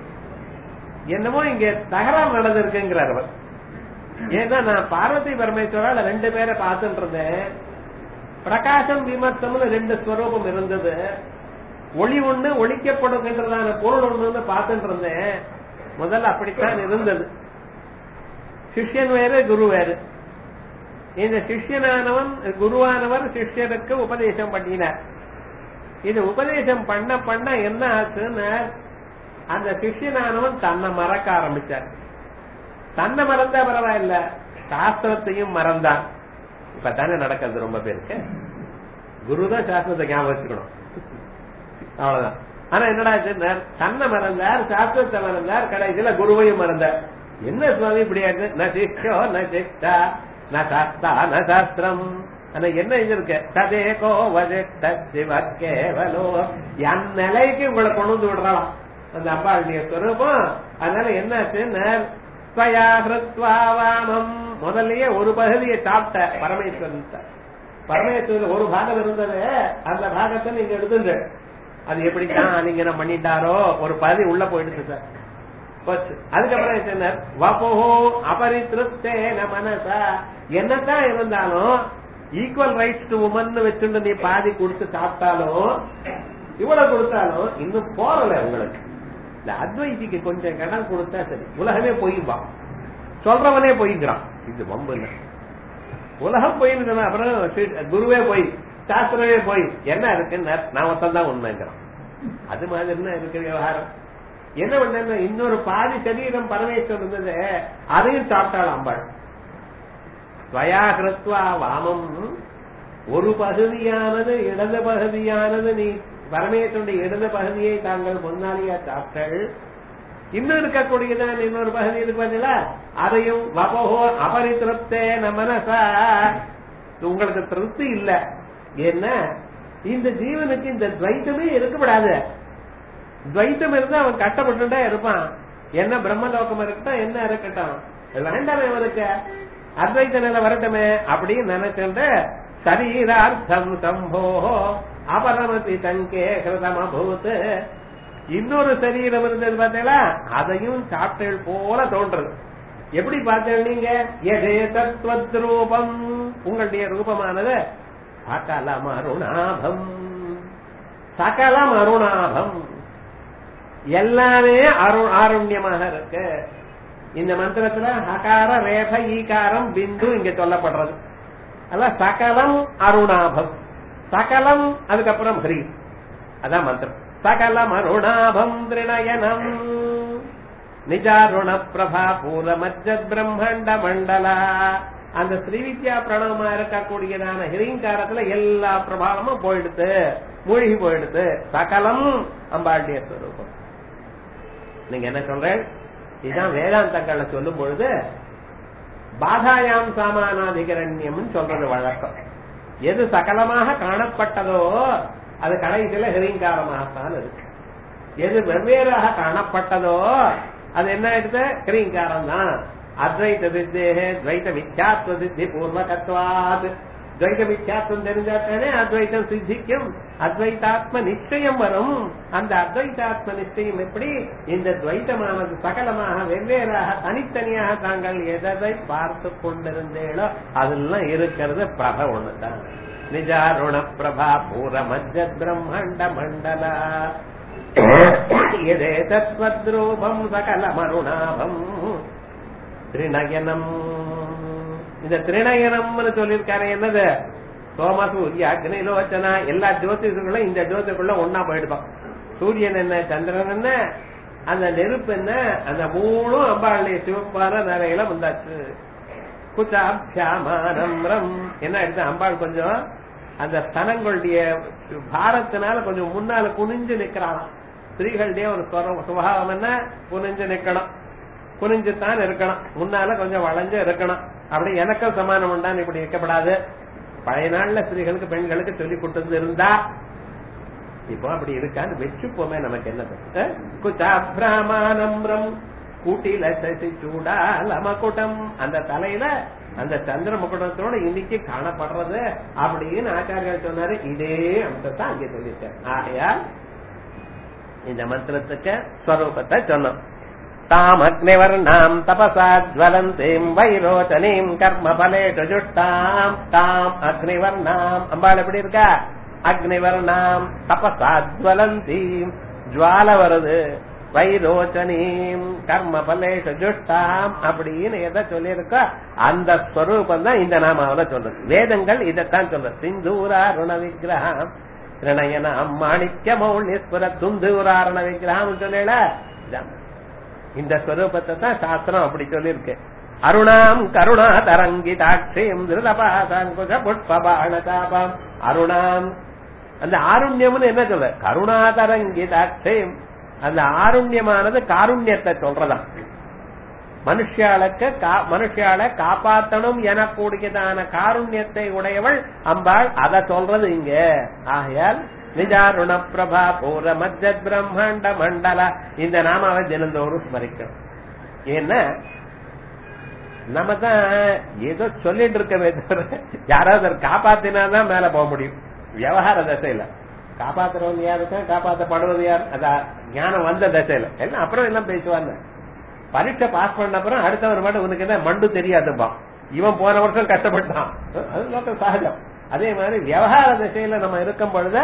என்னமோ இங்க தகராறு நடந்திருக்குங்கிறார் அவர் ஏன்னா நான் பார்வதி பரமேஸ்வரால ரெண்டு பேரை பார்த்துட்டு இருந்தேன் பிரகாசம் விமர்சம்னு ரெண்டு ஸ்வரூபம் இருந்தது ஒளி ஒண்ணு ஒழிக்கப்படுகின்றதான பொருள் ஒண்ணுன்னு பார்த்துட்டு இருந்தேன் முதல்ல அப்படித்தான் இருந்தது சிஷ்யன் வேறு குரு வேறு இந்த சிஷ்யனானவன் குருவானவர் சிஷ்யனுக்கு உபதேசம் பண்ணினார் இது உபதேசம் பண்ண பண்ண என்ன ஆச்சுன்னு அந்த சிஷ்யனானவன் தன்னை மறக்க ஆரம்பிச்சார் தன்னை மறந்தா பரவாயில்ல சாஸ்திரத்தையும் மறந்தான் இப்ப தானே நடக்கிறது ரொம்ப பேருக்கு குருதான் சாஸ்திரத்தை ஞாபகம் வச்சுக்கணும் அவ்வளவுதான் ஆனா என்னடா ஆச்சுன்னா, தன்னை மறந்தார் சாஸ்திரத்தை மறந்தார் கடைசியில குருவையும் மறந்தார் என்ன சுவாமி இப்படி ஆயிடுது ந சிஷ்யோ ந சிஷ்டா ந சாஸ்தா ந சாஸ்திரம் ஆனா என்ன இருக்கு ததேகோ வஜிஷ்ட சிவ கேவலோ என் நிலைக்கு உங்களை கொண்டு வந்து விடுறலாம் அந்த அம்பாளுடைய ஸ்வரூபம் அதனால என்னாச்சுன்னு ஸ்வயா ஹிருத்வா வாமம் முதல்லயே ஒரு பகுதியை சாப்பிட்ட பரமேஸ்வரன் பரமேஸ்வரன் ஒரு பாகம் இருந்தது அந்த பாகத்தை நீங்க எடுத்துங்க அது எப்படித்தான் ஆலிங்கனம் பண்ணிட்டாரோ ஒரு பகுதி உள்ள போயிடுச்சு சார் போச்சு அதுக்கப்புறம் என்ன சொன்னார் வபோஹோ அபரித்ருப்தேன மனசா என்னதான் இருந்தாலும் ஈக்குவல் ரைட்ஸ் டு உமன் வச்சுட்டு நீ பாதி கொடுத்து சாப்பிட்டாலும் இவ்வளவு கொடுத்தாலும் இன்னும் போறல உங்களுக்கு இந்த அத்வைதிக்கு கொஞ்சம் கடன் கொடுத்தா சரி உலகமே பொய்யும்பா சொல்றவனே பொய்ங்கிறான் இது வம்பு இல்ல உலகம் பொய்ன்னு சொன்னா அப்புறம் சி- குருவே பொய் சாஸ்திரமே பொய் என்ன இருக்குன்னு நான் ஒருத்தன் தான் உண்மைங்கிறான் அது மாதிரி தான் இருக்கு விவகாரம் என்ன பண்ண இன்னொரு பாதி சரீரம் பரமேஸ்வரன் இருந்தது அதையும் சாப்பிட்டாள் அம்பாள் ஸ்வயா கிருத்வா வாமம் ஒரு பகுதியானது இடது பகுதியானது நீ பரமேஸ்வருடைய இடது பகுதியை தாங்கள் முன்னாலேயே சாப்பிட்டள் இன்னும் இருக்கக்கூடியதான் இன்னொரு பகுதி இருக்கு பார்த்தீங்களா அதையும் வபோஹோ அபரிதிருப்தே மனசா உங்களுக்கு திருப்தி இல்ல என்ன இந்த ஜீவனுக்கு இந்த துவைத்தமே இருக்கப்படாது துவைத்தம் இருந்தா அவன் கஷ்டப்பட்டுட்டே இருப்பான் என்ன பிரம்மலோகம் இருக்கட்டும் என்ன இருக்கட்டும் வேண்டாமே அவனுக்கு அத்வைத்த நிலை வரட்டுமே அப்படின்னு நினைச்சுட்டு சரீரார்த்தம் சம்போ அபரமதி தங்கே கிருதம் அபூத் இன்னொரு சரீரம் இருந்தது பார்த்தீங்களா அதையும் சாப்பிட்டல் போல தோன்றது எப்படி பார்த்தேன் நீங்க எதே தத்வத் ரூபம் உங்களுடைய ரூபமானது சகலம் அருணாபம் சகலம் அருணாபம் எல்லாமே அரு ஆருண்யமாக இருக்கு இந்த மந்திரத்துல ஹகார ரேப ஈகாரம் பிந்து இங்க சொல்லப்படுறது அல்ல சகலம் அருணாபம் சகலம் அதுக்கப்புறம் ஹரி அதான் மந்திரம் சகலம் அருணாபம் திருநயனம் நிஜாருண பிரபா பூர மஜ்ஜத் பிரம்மாண்ட மண்டலா அந்த ஸ்ரீவித்யா பிரணவமா இருக்கக்கூடியதான ஹிரீங்காரத்துல எல்லா பிரபாவமும் போயிடுது மூழ்கி போயிடுது சகலம் அம்பாளுடைய ஸ்வரூபம் நீங்க என்ன சொல்றேன் இதுதான் வேதாந்தங்கள்ல சொல்லும் பொழுது பாதாயாம் சாமானாதிகரண்யம் சொல்றது வழக்கம் எது சகலமாக காணப்பட்டதோ அது கடைசியில ஹிரீங்காரமாகத்தான் இருக்கு எது வெவ்வேறாக காணப்பட்டதோ அது என்ன ஆயிடுது ஹிரீங்காரம் தான் அத்வைத வித்தேக துவைத மித்யாத்வ சித்தி பூர்வகத்வாத் துவைத மித்யாத்வம் தெரிஞ்சாத்தானே அத்வைத்தம் சித்திக்கும் அத்வைதாத்ம நிச்சயம் வரும் அந்த அத்வைதாத்ம நிச்சயம் எப்படி இந்த துவைத்தமானது சகலமாக வெவ்வேறாக தனித்தனியாக தாங்கள் எதை பார்த்து கொண்டிருந்தேளோ அதெல்லாம் இருக்கிறது பிரப ஒண்ணுதான் நிஜாருண பிரபா பூர மஜ்ஜ பிரம்மாண்ட மண்டலா எதே தத்வத்ரூபம் சகலமருணாபம் திரிநயனம் இந்த திரிநயனம்னு சொல்லியிருக்காரு என்னது சோம சூரிய அக்னி லோச்சனா எல்லா ஜோதிஷர்களும் இந்த ஜோதிக்குள்ள ஒன்னா போயிடுப்பான் சூரியன் என்ன சந்திரன் என்ன அந்த நெருப்பு என்ன அந்த மூணும் அம்பாளுடைய சிவப்பான நிறையில வந்தாச்சு குச்சாபியாமானம் என்ன எடுத்து அம்பாள் கொஞ்சம் அந்த ஸ்தனங்களுடைய பாரத்தினால கொஞ்சம் முன்னால குனிஞ்சு நிக்கிறாளாம் ஸ்திரீகளுடைய ஒரு சுவரம் சுபாவம் என்ன குனிஞ்சு நிக்கணும் குனிஞ்சுத்தான் இருக்கணும் முன்னால கொஞ்சம் வளைஞ்சு இருக்கணும் அப்படி எனக்கும் சமானம் உண்டான்னு இப்படி இருக்கப்படாது பழைய நாள்ல ஸ்திரீகளுக்கு பெண்களுக்கு சொல்லி கொடுத்து இருந்தா இப்போ அப்படி இருக்கான்னு வச்சுப்போமே நமக்கு என்ன குச்சாபிராமானம்ரம் கூட்டில சசி சூடாலமகுடம் அந்த தலையில அந்த சந்திர முகுடத்தோட இன்னைக்கு காணப்படுறது அப்படின்னு ஆச்சாரியர் சொன்னாரு இதே அம்சத்தை அங்கே சொல்லிட்டேன் ஆகையால் இந்த மந்திரத்துக்கு ஸ்வரூபத்தை சொன்னோம் தாம் அக்னிவர்ணாம் தபசா ஜ்வலந்தீம் வைரோச்சனீம் கர்ம பலே ஜுஷ்டாம் தாம் அக்னிவர்ணாம் அம்பாள் எப்படி இருக்கா அக்னிவர்ணாம் தபசா ஜ்வலந்தீம் ஜுவால வருது வைரோச்சனீம் கர்ம பலேஷ ஜுஷ்டாம் அப்படின்னு எதை சொல்லியிருக்கோ அந்த ஸ்வரூபம் தான் இந்த நாமாவில சொல்றது வேதங்கள் இதைத்தான் சொல்றது சிந்தூரா ருண விக்கிரகம் திரணயனம் மாணிக்க மௌல்யஸ்வர துந்தூராரண விக்கிரகம் சொல்லல இதான். இந்த ஸ்வரூபத்தை தான் சாஸ்திரம் அப்படி சொல்லியிருக்கு அருணாம் கருணா தரங்கிதாட்சியம் திருதபாசங்குஷ புஷ்பபாணதாபம் அருணாம் அந்த ஆருண்யம்னு என்ன சொல்ற கருணா தரங்கிதாட்சியம் அந்த ஆருண்யமானது காருண்யத்தை சொல்றதாம் மனுஷாளுக்கு கா- மனுஷாளை காப்பாத்தணும் எனக்கூடியதான காருண்யத்தை உடையவள் அம்பாள் அத சொல்றது இங்க ஆகையால் நிஜாருண பிரபா பூர மஜ்ஜ பிரம்மாண்ட மண்டல இந்த நாமாவை தினந்தோறும் ஸ்மரிக்கணும் ஏன்னா நம்ம தான் ஏதோ சொல்லிட்டு இருக்கவே தவிர யாராவது அதை காப்பாத்தினாதான் மேல போக முடியும் விவகார தசையில காப்பாத்துறவங்க யாருக்கு காப்பாற்றப்படுவது யார் அத ஞானம் வந்த தசையில எல்லாம் அப்புறம் எல்லாம் பேசுவாங்க பரீட்சை பாஸ் பண்ண அப்புறம் அடுத்தவர் மட்டும் உனக்கு என்ன மண்டு தெரியாதுப்பா இவன் போன வருஷம் கஷ்டப்பட்டான் அது லோக சகஜம் அதே மாதிரி விவகார திசையில நம்ம இருக்கும் பொழுது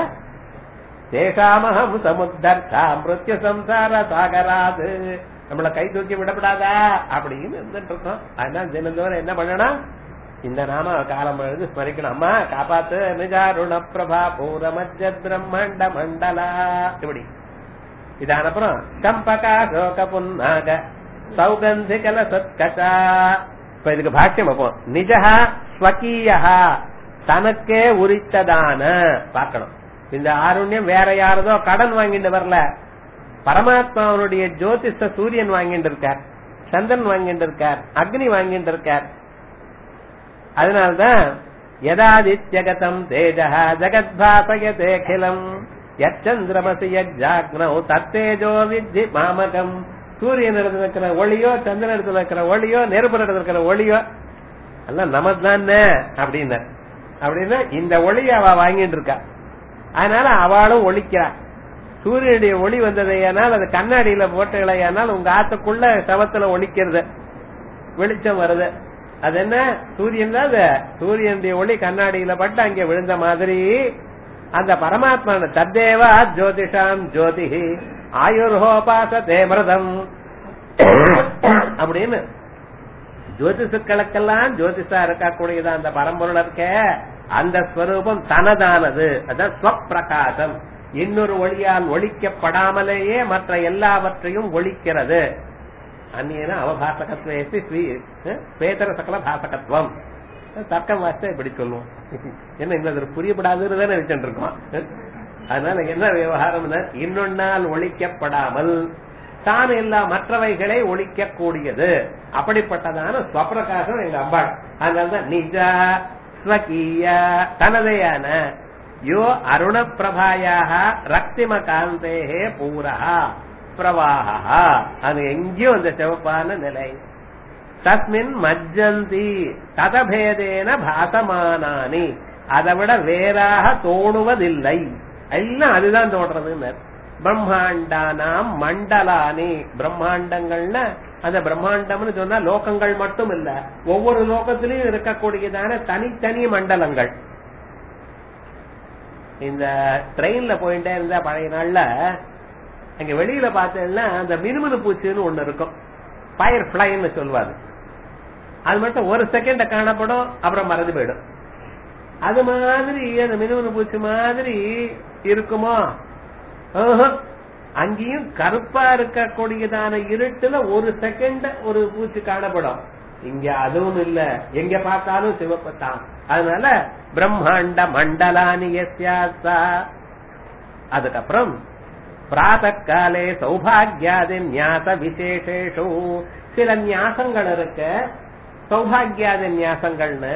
தேசாமகம் சமுத்தர்த்தா மிருத்ய சம்சார சாகராது நம்மள கை தூக்கி விடப்படாதா அப்படின்னு இருந்துட்டு இருக்கோம் அதனால தினந்தோறும் என்ன பண்ணணும் இந்த நாம காலம் எழுது ஸ்மரிக்கணும் அம்மா காப்பாத்து நிஜாருண பிரபா பூரமஜ பிரம்மாண்ட மண்டலா இப்படி இதான அப்புறம் சம்பகா சோக புன்னாக சௌகந்திகல சத்கசா இப்ப இதுக்கு பாஷ்யம் வைப்போம் நிஜஹா ஸ்வகீயா தனக்கே உரித்ததான பார்க்கணும் இந்த ஆருண்யம் வேற யாரதோ கடன் வாங்கிட்டு வரல பரமாத்மாவனுடைய ஜோதிஷ சூரியன் வாங்கிட்டு இருக்கார் சந்திரன் வாங்கிட்டு இருக்கார் அக்னி வாங்கிட்டு இருக்கார் அதனால்தான் யதாதித்யகதம் தேஜः ஜகத்பாசயதேகிலம் யச்சந்திரமசி யஜாக்னௌ தத்தேஜோ வித்தி மாமகம் சூரியன் இடத்துல இருக்கிற ஒளியோ சந்திரன் இடத்துல இருக்கிற ஒளியோ நெருப்பு இடத்துல இருக்கிற ஒளியோ எல்லாம் நமதுதானே அப்படின்னு அப்படின்னா இந்த ஒளியை அவ வாங்கிட்டு இருக்கா அதனால அவளும் ஒளிக்கிறா சூரியனுடைய ஒளி வந்ததையானால் அது கண்ணாடியில போட்டுகளையானால் உங்க ஆத்துக்குள்ள சவத்துல ஒளிக்கிறது வெளிச்சம் வருது அது என்ன சூரியன் தான் அது சூரியனுடைய ஒளி கண்ணாடியில பட்டு அங்கே விழுந்த மாதிரி அந்த பரமாத்மா தத்தேவா ஜோதிஷாம் ஜோதிஹி ஆயுர்ஹோபாச தேமிரதம் அப்படின்னு ஜோதிஷுக்களுக்கெல்லாம் ஜோதிஷா இருக்கக்கூடியது அந்த பரம்பொருள் இருக்க அந்த ஸ்வரூபம் தனதானது அதான் ஸ்வப்பிரகாசம் இன்னொரு ஒளியால் ஒழிக்கப்படாமலேயே மற்ற எல்லாவற்றையும் ஒழிக்கிறது அந்நியன அவபாசகத்வேசி ஸ்வேதர சகல பாசகத்துவம் தர்க்கம் வாசித்தா இப்படி சொல்லுவோம் என்ன இந்த இது புரியப்படாதுன்னு தானே வச்சுட்டு இருக்கோம் அதனால என்ன விவகாரம்னா இன்னொன்னால் ஒழிக்கப்படாமல் தான் எல்லா மற்றவைகளை ஒழிக்க கூடியது அப்படிப்பட்டதான ஸ்வப்பிரகாசம் எங்க அம்பாள் அதனால்தான் நிஜா ஸ்வகீய தனதையான யோ அருண பிரபாயாக ரக்திம காந்தேகே பூரா பிரவாகா அது எங்கேயும் அந்த சிவப்பான நிலை தஸ்மின் மஜ்ஜந்தி ததபேதேன பாசமானானி அதை விட வேறாக தோணுவதில்லை எல்லாம் அதுதான் தோன்றதுன்னு பிரம்மாண்டானாம் மண்டலானி பிரம்மாண்டங்கள்னா அந்த பிரம்மாண்டம்னு சொன்னா லோகங்கள் மட்டும் இல்ல ஒவ்வொரு லோகத்திலையும் இருக்கக்கூடியதான தனித்தனி மண்டலங்கள் இந்த ட்ரெயின்ல போயிட்டே இருந்தா பழைய நாள்ல அங்க வெளியில பார்த்தேன்னா அந்த மினுமினு பூச்சின்னு ஒண்ணு இருக்கும் ஃபயர் பிளைன்னு சொல்லுவாரு அது மட்டும் ஒரு செகண்ட காணப்படும் அப்புறம் மறந்து போயிடும் அது மாதிரி அந்த மினுமினு பூச்சி மாதிரி இருக்குமோ ஆஹா. அங்கேயும் கருப்பா இருக்கக்கூடியதான இருட்டுல ஒரு செகண்ட் ஒரு பூச்சி காணப்படும் இங்க அதுவும் இல்ல எங்க பார்த்தாலும் சிவப்பத்தான் அதனால பிரம்மாண்ட மண்டலானி எஸ்யாசா அதுக்கப்புறம் பிராத காலே சௌபாகியாதி நியாச விசேஷேஷு சில நியாசங்கள் இருக்கு சௌபாகியாதி நியாசங்கள்னு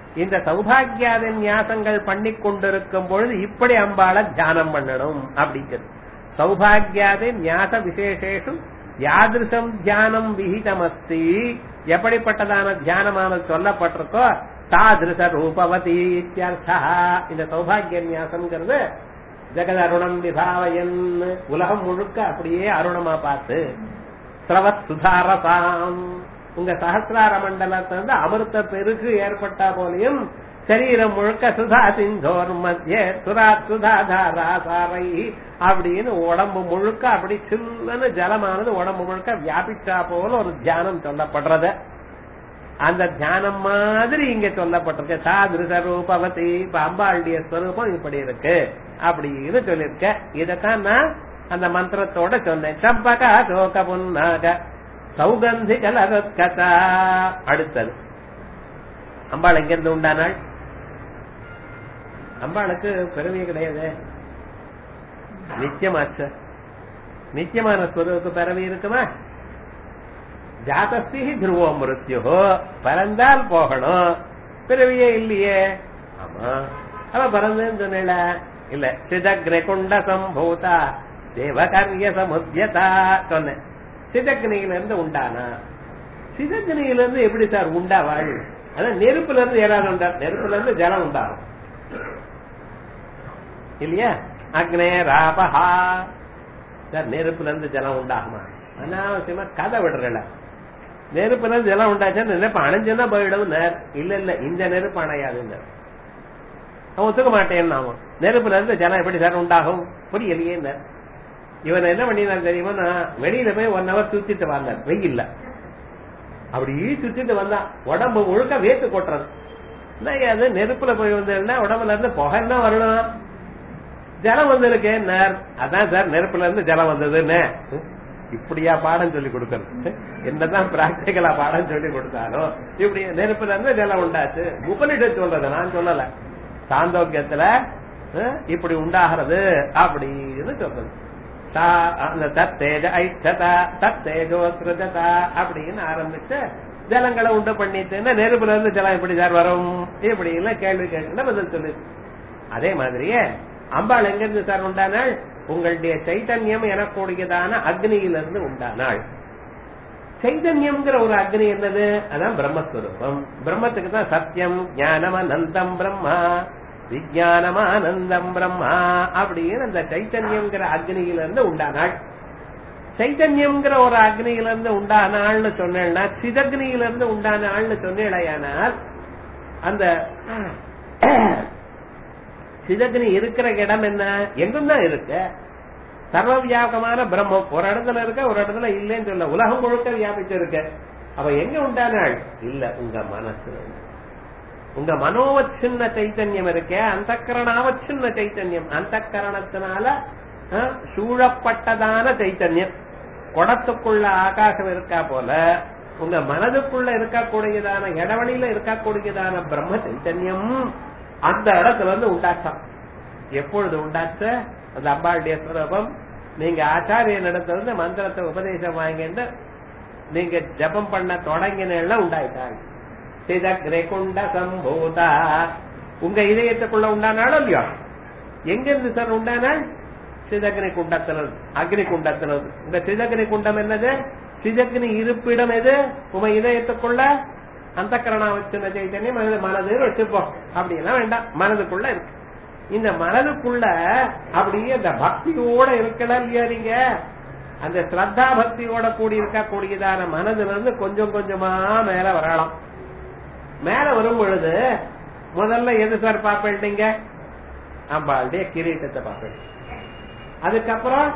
இந்த சௌபாகியாத நியாசங்கள் பண்ணி கொண்டிருக்கும் பொழுது இப்படி அம்பாளை தியானம் பண்ணணும் அப்படிங்கிறது சௌபாகியாத நியாச விசேஷேஷு யாதிருஷம் தியானம் விகிதமஸ்தி எப்படிப்பட்டதான தியானமானது சொல்லப்பட்டிருக்கோ தாதிருஷ ரூபவதி இத்தியர்த்தா இந்த சௌபாகிய நியாசம்ங்கிறது ஜெகத் அருணம் விபாவயன் உலகம் முழுக்க அப்படியே அருணமா பார்த்து ஸ்ரவத் சுதாரசாம் உங்க சகசிரார மண்டலத்துல இருந்து அமிர்த பெருக்கு ஏற்பட்டா போலையும் சரீரம் முழுக்க சுதா சிந்தோர் மத்திய சுரா சுதாதாராசாரை அப்படின்னு உடம்பு முழுக்க அப்படி சில்லுன்னு ஜலமானது உடம்பு முழுக்க வியாபிச்சா போல ஒரு தியானம் சொல்லப்படுறது அந்த தியானம் மாதிரி இங்க சொல்லப்பட்டிருக்கு சாதிருஷ ரூபவதி இப்ப அம்பாளுடைய ஸ்வரூபம் இப்படி இருக்கு அப்படின்னு சொல்லிருக்க இதத்தான் நான் அந்த மந்திரத்தோட சொன்னேன் சம்பகா சோக புன்னாக சௌகந்தி கலகதா அடுத்தது அம்பாள் எங்கிருந்து உண்டானாள் அம்பாளுக்கு பிறவியே கிடையாது நிச்சயமாச்சு நிச்சயமான ஸ்வரூபத்து பிறவி இருக்குமா ஜாதஸ்தி துருவோ மிருத்யோ பறந்தால் போகணும் பிறவியே இல்லையே ஆமா அவ பறந்துன்னு சொன்ன இல்ல சிதக்னே குண்ட சம்பூதா தேவகாரிய சமுத்தியதா சொன்னேன் சிதக்னியில இருந்து உண்டானா சிதக்னியில இருந்து எப்படி சார் உண்டா வாழ் அதான் நெருப்புல இருந்து ஏதாவது உண்டா நெருப்புல இருந்து ஜலம் உண்டாகும் இல்லையா அக்னே ராபஹா சார் நெருப்புல இருந்து ஜலம் உண்டாகுமா அனாவசியமா கதை விடுறல நெருப்புல இருந்து ஜலம் உண்டாச்சா நெருப்பு அணைஞ்சுன்னா போயிடும் நேர் இல்ல இல்ல இந்த நெருப்பு அணையாது அவன் ஒத்துக்க மாட்டேன் நாம நெருப்புல இருந்து ஜலம் எப்படி சார் உண்டாகும் புரியலையே இவன் என்ன பண்ணினான் தெரியுமா நான் வெளியில போய் ஒன் ஹவர் சுத்திட்டு வந்தார் வெயில்ல அப்படி சுத்திட்டு வந்தான் உடம்பு முழுக்க வேத்து கொட்டுறது அது நெருப்புல போய் வந்ததுன்னா உடம்புல இருந்து புகைன்னா வரணும் ஜலம் வந்திருக்கு அதான் சார் நெருப்புல இருந்து ஜலம் வந்ததுன்னு இப்படியா பாடம் சொல்லி கொடுக்கறது என்னதான் பிராக்டிகலா பாடம் சொல்லி கொடுத்தாலும் இப்படி நெருப்புல இருந்து ஜலம் உண்டாச்சு உபனிஷத் சொல்றது நான் சொல்லல சாந்தோக்கியத்துல இப்படி உண்டாகிறது அப்படின்னு சொல்றது அந்த தத்தேஜ ஐச்சதா தத்தேஜோ சிருஜதா அப்படின்னு ஆரம்பிச்சு ஜலங்களை உண்டு பண்ணிட்டுன்னா நெருப்புல இருந்து ஜலம் எப்படி சார் வரும் இப்படி எல்லாம் கேள்வி கேட்க பதில் சொல்லு அதே மாதிரியே அம்பாள் எங்கிருந்து சார் உண்டானாள் உங்களுடைய சைத்தன்யம் எனக்கூடியதான அக்னியிலிருந்து உண்டானாள் சைதன்யம்ங்கிற ஒரு அக்னி என்னது அதான் பிரம்மஸ்வரூபம் பிரம்மத்துக்கு தான் சத்தியம் ஞானம் அனந்தம் பிரம்மா விஜயானமானந்தம் பிரம்மா அப்படின்னு அந்த சைத்தன்யம்ங்கிற அக்னியிலிருந்து உண்டானாள் சைத்தன்யம்ங்கிற ஒரு அக்னியிலிருந்து உண்டானாள்னு சொன்னேன்னா சிதக்னியிலிருந்து உண்டானாள்னு சொன்னேடையானால் அந்த சிதக்னி இருக்கிற இடம் என்ன எங்கும் தான் இருக்கு சர்வ வியாபகமான பிரம்மம் ஒரு இடத்துல இருக்க ஒரு இடத்துல இல்லைன்னு சொல்ல உலகம் முழுக்க வியாபிச்சு இருக்கு அவ எங்க உண்டானாள் இல்ல உங்க மனசு உங்க மனோவச்சின்ன சைத்தன்யம் இருக்கே அந்த கரணாவச்சின்ன சைத்தன்யம் அந்த கரணத்தினால சூழப்பட்டதான சைத்தன்யம் குடத்துக்குள்ள ஆகாசம் இருக்கா போல உங்க மனதுக்குள்ள இருக்கக்கூடியதான இடவழியில இருக்கக்கூடியதான பிரம்ம சைத்தன்யம் அந்த இடத்துல இருந்து உண்டாச்சாம் எப்பொழுது உண்டாச்ச அந்த அம்பாளுடைய ஸ்வரூபம் நீங்க ஆச்சாரிய நடத்திலிருந்து மந்திரத்தை உபதேசம் வாங்கிட்டு நீங்க ஜபம் பண்ண தொடங்கினா உண்டாயிட்டாங்க சிதக்ரகுண்ட சம்பூதா உங்க இதயத்துக்குள்ள உண்டானாலும் இல்லையோ எங்க இருந்து சார் உண்டானால் சிதக்னி குண்டத்தினது அக்னி குண்டத்தினது உங்க சிதக்னி குண்டம் என்னது சிதக்னி இருப்பிடம் எது உங்க இதயத்துக்குள்ள அந்த கரணா வச்சிருந்த சைத்தன்யம் மனது வச்சுப்போம் அப்படின்னா வேண்டாம் மனதுக்குள்ள இருக்கு இந்த மனதுக்குள்ள அப்படியே இந்த பக்தியோட இருக்கலாம் இல்லையா நீங்க அந்த ஸ்ரத்தா பக்தியோட கூடி இருக்க கூடியதான மனதுல இருந்து கொஞ்சம் கொஞ்சமா மேல வரலாம் மேல வரும் பொழுது முதல்ல எது சார் பாப்பேன் நீங்க அம்பாளுடைய கிரீட்டத்தை பார்ப்பேன் அதுக்கப்புறம்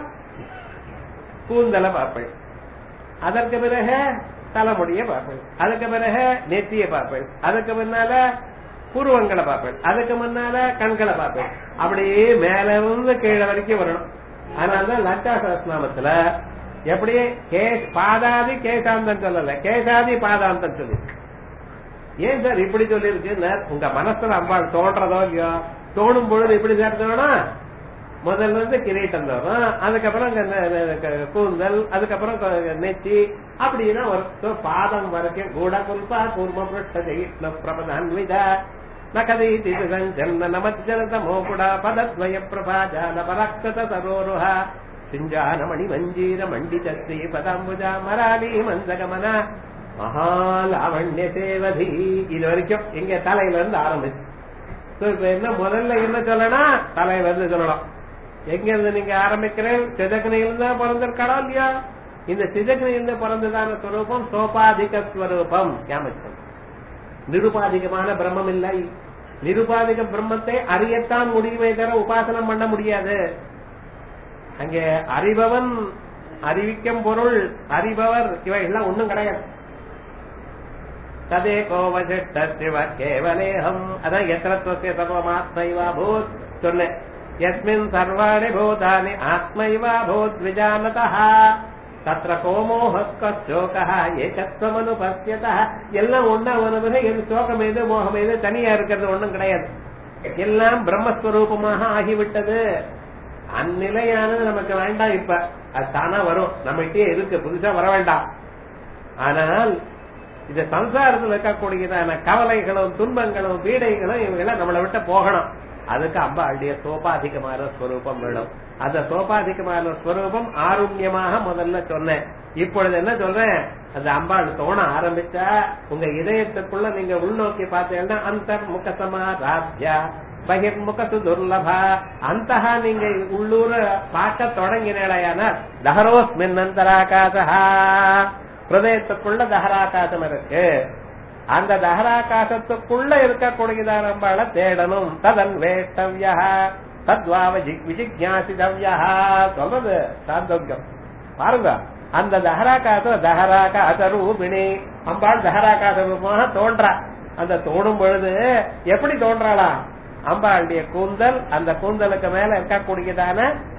கூந்தலை பார்ப்பேன் அதற்கு பிறகு தலைமுடிய பார்ப்பேன் அதுக்கு பிறகு நெத்திய பார்ப்பேன் அதுக்கு முன்னால புருவங்களை பார்ப்பேன் அதுக்கு முன்னால கண்களை பார்ப்பேன் அப்படியே மேல இருந்து கீழே வரைக்கும் வரணும் அதனாலதான் லட்டா சஹஸ்நாமத்துல எப்படி கேஸ் பாதாதி கேசாந்தம் சொல்லல கேசாதி பாதாந்தம் சொல்லி ஏன் சார் இப்படி சொல்லியிருக்கு உங்க மனசுல அம்பாள் தோன்றதோ இல்லையோ தோணும் பொழுது எப்படி சார் தோணும் முதல்ல இருந்து கிரீட்டம் தரும் அதுக்கப்புறம் கூந்தல் அதுக்கப்புறம் நெச்சி அப்படின்னா வரும் பாதம் வரைக்கும் கூட குல்பா கூர்ம பிரபதான்விதா நகதீதி சஞ்சன்ன நமஜனத மோகுடா பதத்வய பிரபாஜால பராக்ஷத சரோருஹ சிஞ்சானமணி மஞ்சீர மண்டித ஸ்ரீ பதாம்புஜா மராளி மந்தகமன மகாலாவண்ய சேவதி இது வரைக்கும் இங்க தலையில இருந்து ஆரம்பிச்சு So, இப்ப என்ன முதல்ல என்ன சொல்லணும் தலையில இருந்து சொல்லணும் எங்க இருந்து நீங்க ஆரம்பிக்கிறேன் சிதகனையிலிருந்து தான் பிறந்திருக்காளா இல்லையா இந்த சிதகனையிலிருந்து பிறந்ததான ஸ்வரூபம் சோபாதிக ஸ்வரூபம் ஞாபகம் நிருபாதிகமான பிரம்மம் இல்லை நிருபாதிக பிரம்மத்தை அறியத்தான் முடியுமே தவிர உபாசனம் பண்ண முடியாது அங்கே அறிபவன் அறிவிக்கும் பொருள் அறிபவர் இவைகள்லாம் ஒண்ணும் கிடையாது ததேகோ வசிஷ்டிவ கேவலேகம் அதான் எத்திரத்துவசிய சர்வமாத்மைவா பூத் சொன்னேன் யஸ்மின் சர்வாணி பூதானி ஆத்மைவா பூத் விஜானதா தத்திர கோமோஹோகா ஏகத்துவமனுபத்தியதா எல்லாம் ஒன்னா ஒன்று எது சோகம் எது மோகம் எது தனியா இருக்கிறது ஒண்ணும் கிடையாது எல்லாம் பிரம்மஸ்வரூபமாக ஆகிவிட்டது அந்நிலையானது நமக்கு வேண்டாம் இப்ப அது தானா வரும் நம்மகிட்டயே இருக்கு புதுசா வர வேண்டாம் ஆனால் இந்த சம்சாரத்தில் இருக்கக்கூடியதான கவலைகளும் துன்பங்களும் பீடைகளும் இவங்கெல்லாம் நம்மளை விட்டு போகணும் அதுக்கு அம்பாளுடைய சோபாதிகமான ஸ்வரூபம் வேணும் அந்த சோபாதிகமான ஸ்வரூபம் ஆருண்யமாக முதல்ல சொன்னேன் இப்பொழுது என்ன சொல்றேன் அந்த அம்பாள் தோண ஆரம்பிச்சா உங்க இதயத்துக்குள்ள நீங்க உள்நோக்கி பார்த்தீங்கன்னா அந்த முகசமா ராஜ்யா பகிர்முகத்து துர்லபா அந்த நீங்க உள்ளூர பார்க்க தொடங்கினால் தஹரோஸ்மின் அந்தராகாசா ஹிருதயத்துக்குள்ள தஹராகாசம் இருக்கு அந்த தஹராகாசத்துக்குள்ள இருக்கக்கூடியதான அம்பாளை தேடணும் ததன் வேஷ்டவ்யா தத்வாவ விஜிஜாசிதவ்யா சொல்றது சாந்தோக்கியம் பாருங்க அந்த தஹராகாச தஹராகாச ரூபிணி அம்பாள் தஹராகாச ரூபமாக தோன்றா அந்த தோணும் பொழுது எப்படி தோன்றாளா அம்பாளுடைய கூந்தல் அந்த கூந்தலுக்கு மேல இருக்கக்கூடியதான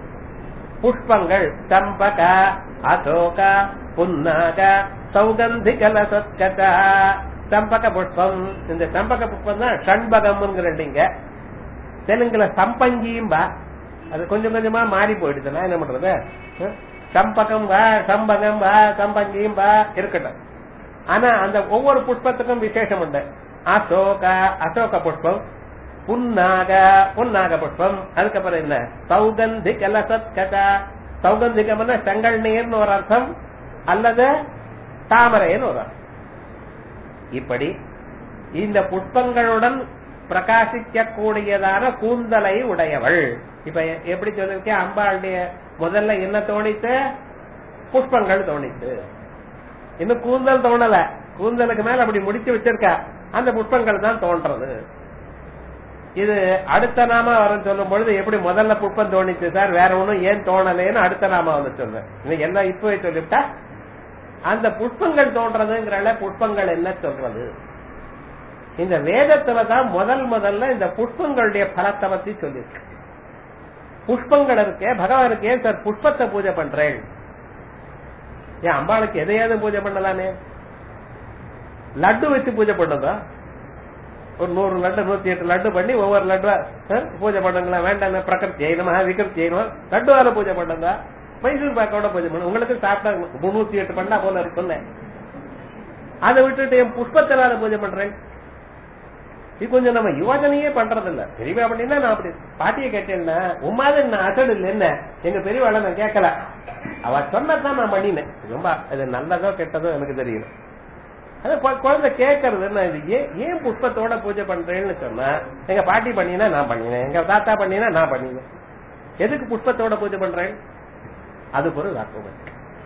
புஷ்பங்கள் சம்பக அசோக புன்னாக சௌகந்திகல சொற்கத சம்பக புஷ்பம் இந்த சம்பக புஷ்பம் தான் ஷண்பகம்ங்கிறீங்க தெலுங்குல சம்பங்கியும் பா அது கொஞ்சம் கொஞ்சமா மாறி போயிடுது நான் என்ன பண்றது சம்பகம் வா சம்பகம் வா சம்பங்கியும் வா இருக்கட்டும் ஆனா அந்த ஒவ்வொரு புஷ்பத்துக்கும் விசேஷம் உண்டு அசோக அசோக புஷ்பம் புன்னாக புன்னாக புஷ்பம் அதுக்கப்புறம் என்ன சௌகந்திக லசத்கதா சௌகந்திகம்னா செங்கல் நீர்னு ஒரு அர்த்தம் அல்லது தாமரைன்னு ஒரு அர்த்தம் இப்படி இந்த புஷ்பங்களுடன் பிரகாசிக்க கூடியதான கூந்தலை உடையவள் இப்ப எப்படி சொல்லிருக்கேன் அம்பாளுடைய முதல்ல என்ன தோணித்து புஷ்பங்கள் தோணித்து இன்னும் கூந்தல் தோணல கூந்தலுக்கு மேல அப்படி முடிச்சு வச்சிருக்க அந்த புஷ்பங்கள் தான் தோன்றது இது அடுத்த நாம வரும் சொல்லும் பொழுது எப்படி முதல்ல புஷ்பம் தோணிச்சு சார் வேற ஒண்ணும் ஏன் தோணலைன்னு அடுத்த நாம வந்து சொல்றேன் இன்னைக்கு என்ன இப்பவே சொல்லிவிட்டா அந்த புஷ்பங்கள் தோன்றதுங்கிறல புஷ்பங்கள் என்ன சொல்றது இந்த வேதத்துலதான் முதல் முதல்ல இந்த புஷ்பங்களுடைய பலத்தை பத்தி சொல்லியிருக்கு புஷ்பங்கள் இருக்கே பகவானுக்கு ஏன் சார் புஷ்பத்தை பூஜை பண்றேன் ஏன் அம்பாளுக்கு எதையாவது பூஜை பண்ணலானே லட்டு வச்சு பூஜை பண்ணதா ஒரு நூறு லட்டு நூத்தி எட்டு லட்டு பண்ணி ஒவ்வொரு லட்டு பூஜை பண்ணுங்களா வேண்டாம் பிரகிருத்தி செய்யணுமா விகிருத்தி செய்யணுமா லட்டுவால பூஜை பண்ணுங்க மைசூர் பாக்கோட பூஜை பண்ணு உங்களுக்கு சாப்பிட்டா முன்னூத்தி எட்டு பண்ணா போல இருக்குல்ல அதை விட்டுட்டு என் புஷ்பத்தினால பூஜை பண்றேன் இது கொஞ்சம் நம்ம யோஜனையே பண்றது இல்ல பெரியவா அப்படின்னா நான் அப்படி பாட்டியை கேட்டேன்னா உமாது நான் அசடு இல்ல என்ன எங்க பெரியவாள நான் கேட்கல அவ சொன்னதான் நான் பண்ணினேன் ரொம்ப அது நல்லதோ கெட்டதோ எனக்கு தெரியல அது குழந்தை கேட்கறது என்ன இது ஏன் ஏன் புஷ்பத்தோட பூஜை பண்றேன்னு சொன்னா எங்க பாட்டி பண்ணினா நான் பண்ணினேன் எங்க தாத்தா பண்ணினா நான் பண்ணினேன் எதுக்கு புஷ்பத்தோட பூஜை பண்றேன் அது பொருள் வாக்குவன்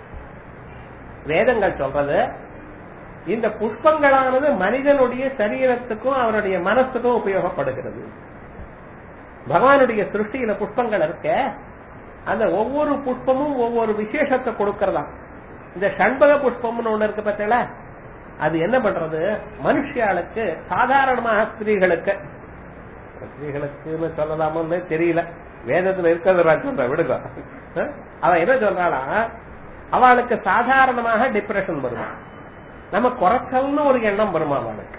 வேதங்கள் சொல்றது இந்த புஷ்பங்களானது மனிதனுடைய சரீரத்துக்கும் அவருடைய மனசுக்கும் உபயோகப்படுகிறது பகவானுடைய சிருஷ்டியில புஷ்பங்கள் இருக்க அந்த ஒவ்வொரு புஷ்பமும் ஒவ்வொரு விசேஷத்தை கொடுக்கறதாம் இந்த ஷண்பக புஷ்பம்னு ஒண்ணு இருக்கு பார்த்தீங்களா அது என்ன பண்றது மனுஷியாளுக்கு சாதாரணமாக ஸ்திரீகளுக்கு ஸ்திரீகளுக்குன்னு சொல்லலாமோன்னு தெரியல வேதத்துல இருக்கிறது நான் சொல்றேன் விடுங்க அவன் என்ன சொல்றாளா அவளுக்கு சாதாரணமாக டிப்ரெஷன் வருமா நம்ம குறைச்சல்னு ஒரு எண்ணம் வருமா அவனுக்கு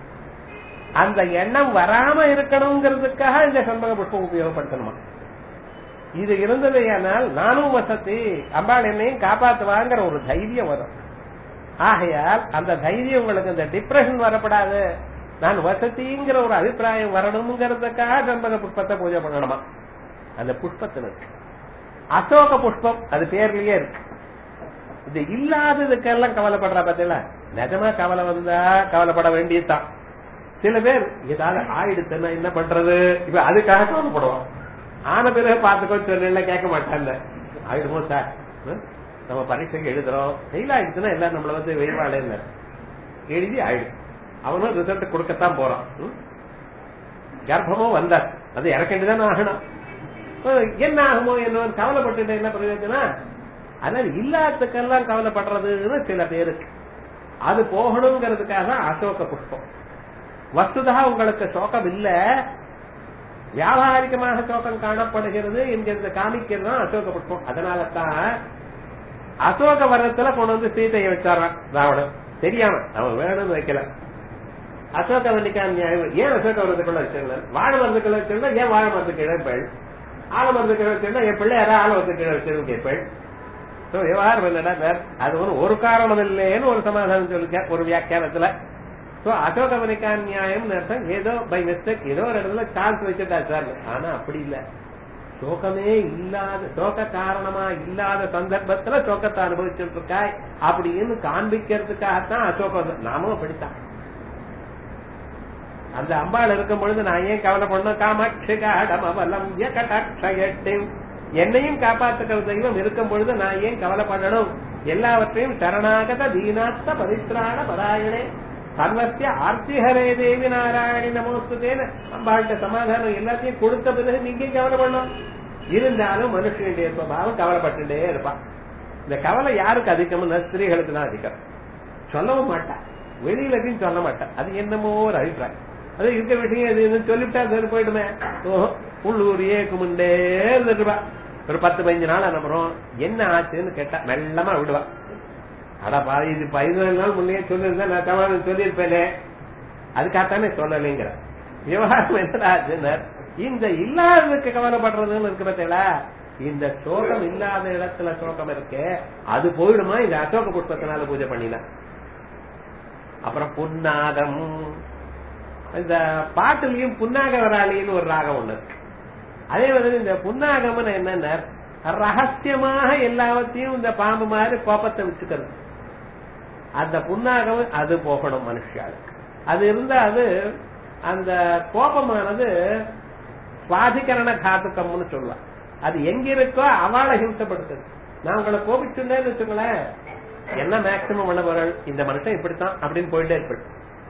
அந்த எண்ணம் வராம இருக்கணுங்கிறதுக்காக இந்த சண்பக புஷ்பம் உபயோகப்படுத்தணுமா இது இருந்தது ஏனால் நானும் வசதி அம்பாள் என்னையும் காப்பாத்துவாங்கிற ஒரு தைரியம் வரும் ஆகையால் அந்த தைரியம் உங்களுக்கு இந்த டிப்ரெஷன் வரப்படாது நான் வசதிங்கிற ஒரு அபிப்பிராயம் வரணுங்கிறதுக்காக சம்பக புஷ்பத்தை பூஜை பண்ணணுமா அந்த புஷ்பத்துல இருக்கு அசோக புஷ்பம் அது பேர்லயே இருக்கு இது இல்லாததுக்கெல்லாம் கவலைப்படுறா பார்த்தீங்களா நிஜமா கவலை வந்தா கவலைப்பட வேண்டியதுதான் சில பேர் ஏதாவது ஆயிடுச்சுன்னா என்ன பண்றது இப்ப அதுக்காக கவலைப்படுவோம் ஆன பிறகு பார்த்துக்கோ சொல்ல கேட்க மாட்டாங்க ஆயிடுமோ சார் ஹம்? நம்ம பரீட்சைக்கு எழுதுறோம் ஃபெயில் ஆயிடுச்சுன்னா எல்லாம் நம்மள வந்து வெயிவாளேன்னு எழுதி ஆயிடும் அவனும் ரிசல்ட் கொடுக்கத்தான் போறான் ஹம்? கர்ப்பமும் வந்தார் அது இறக்கண்டிதான் ஆகணும் அஹ் என்ன ஆகுமோ என்ன கவலைப்பட்டு என்ன பிரயோஜனம் அதனால இல்லாததுக்கெல்லாம் கவலைப்படுறதுன்னு சில பேருக்கு அது போகணுங்கிறதுக்காக தான் அசோக புஷ்பம் வஸ்துதா உங்களுக்கு சோகம் இல்ல வியாபாரிகமாக சோகம் காணப்படுகிறது என்கிறது காமிக்கிறது தான் அசோக புஷ்பம் அதனால தான் அசோக வரத்துல கொண்டு வந்து சீதையை வச்சாரான் ராவணன் தெரியாம அவன் வேணும்னு வைக்கல அசோக வண்டிக்கா நியாயம் ஏன் அசோக வரதுக்குள்ள வச்சிருந்த வாழை மரத்துக்குள்ள வச்சிருந்தா ஏன் வாழை மரத்துக்கு இழப்பேள் ஆல மரத்துக்கு வச்சிருந்தா என் பிள்ளை யாரா ஆல மரத்துக்கு வச்சிருந்து கேட்பேள் So, விவகாரம் என்னடா சார் அது ஒரு ஒரு காரணம் இல்லைன்னு ஒரு சமாதானம் சொல்லிருக்க ஒரு வியாக்கியானத்துல சோ அசோகவனிக்கா நியாயம் அர்த்தம் ஏதோ பை மிஸ்டேக் ஏதோ ஒரு இடத்துல சான்ஸ் வச்சுட்டா சார் ஆனா அப்படி இல்ல சோகமே இல்லாத சோக காரணமா இல்லாத சந்தர்ப்பத்துல சோகத்தை அனுபவிச்சுட்டு இருக்காய் அப்படின்னு காண்பிக்கிறதுக்காகத்தான் அசோகம் நாமும் அப்படித்தான் அந்த அம்பாள் இருக்கும் பொழுது நான் ஏன் கவலைப்படணும் காமாட்சி காடம் அவலம் கட்டாட்சயட்டி என்னையும் காப்பாற்றுகிற தெய்வம் இருக்கும் பொழுது நான் ஏன் கவலைப்படணும் எல்லாவற்றையும் சரணாகத தீனாத்த பரித்ராண பராயணே சர்வசிய ஆர்த்திஹரே தேவி நாராயணி நமோஸ்துதேன்னு அம்பாள்கிட்ட சமாதானம் எல்லாத்தையும் கொடுத்த பிறகு நீங்க கவலைப்படணும் இருந்தாலும் மனுஷனுடைய சுவாவம் கவலைப்பட்டுட்டே இருப்பான் இந்த கவலை யாருக்கு அதிகம்னா ஸ்திரீகளுக்கு தான் அதிகம் சொல்லவும் மாட்டா வெளியில எதையும் சொல்ல மாட்டா அது என்னமோ ஒரு அபிப்பிராயம் அது இருக்க விஷயம் இது இதுன்னு சொல்லிவிட்டா சரி போயிடுமே ஓஹோ உள்ளூர் ஏக்குமுண்டே இருந்துட்டுவா ஒரு பத்து பதினஞ்சு நாள் அனுப்புறோம் என்ன ஆச்சுன்னு கேட்டா மெல்லமா விடுவா அட பாதி இது பதினேழு நாள் முன்னே சொல்லியிருந்தா நான் தமிழ் சொல்லியிருப்பேனே அதுக்காகத்தானே சொல்லலைங்கிற விவகாரம் என்னடா ஆச்சுன்னா இந்த இல்லாததுக்கு கவலைப்படுறதுன்னு இருக்கு பார்த்தீங்களா இந்த சோகம் இல்லாத இடத்துல சோகம் இருக்கு அது போயிடுமா இந்த அசோக புஷ்பத்தினால பூஜை பண்ணினா அப்புறம் புன்னாகம் இந்த பாட்டுலயும் புன்னாக வராளின்னு ஒரு ராகம் ஒண்ணு இருக்கு அதே மாதிரி இந்த புன்னாகம்னு என்னன்னா ரகசியமாக எல்லாவற்றையும் இந்த பாம்பு மாதிரி கோபத்தை வச்சுக்கிறது அந்த புன்னாகம் அது போகணும் மனுஷாளுக்கு அது இருந்தா அது அந்த கோபமானது சுவாதிகரண காத்துக்கம்னு சொல்லலாம் அது எங்க இருக்கோ அவளை ஹிம்சப்படுத்துது நான் உங்களை கோபிச்சுட்டேன்னு வச்சுங்களேன் என்ன மேக்சிமம் பண்ண போறாள் இந்த மனுஷன் இப்படித்தான் அப்படின்னு போயிட்டே இருப்பேன்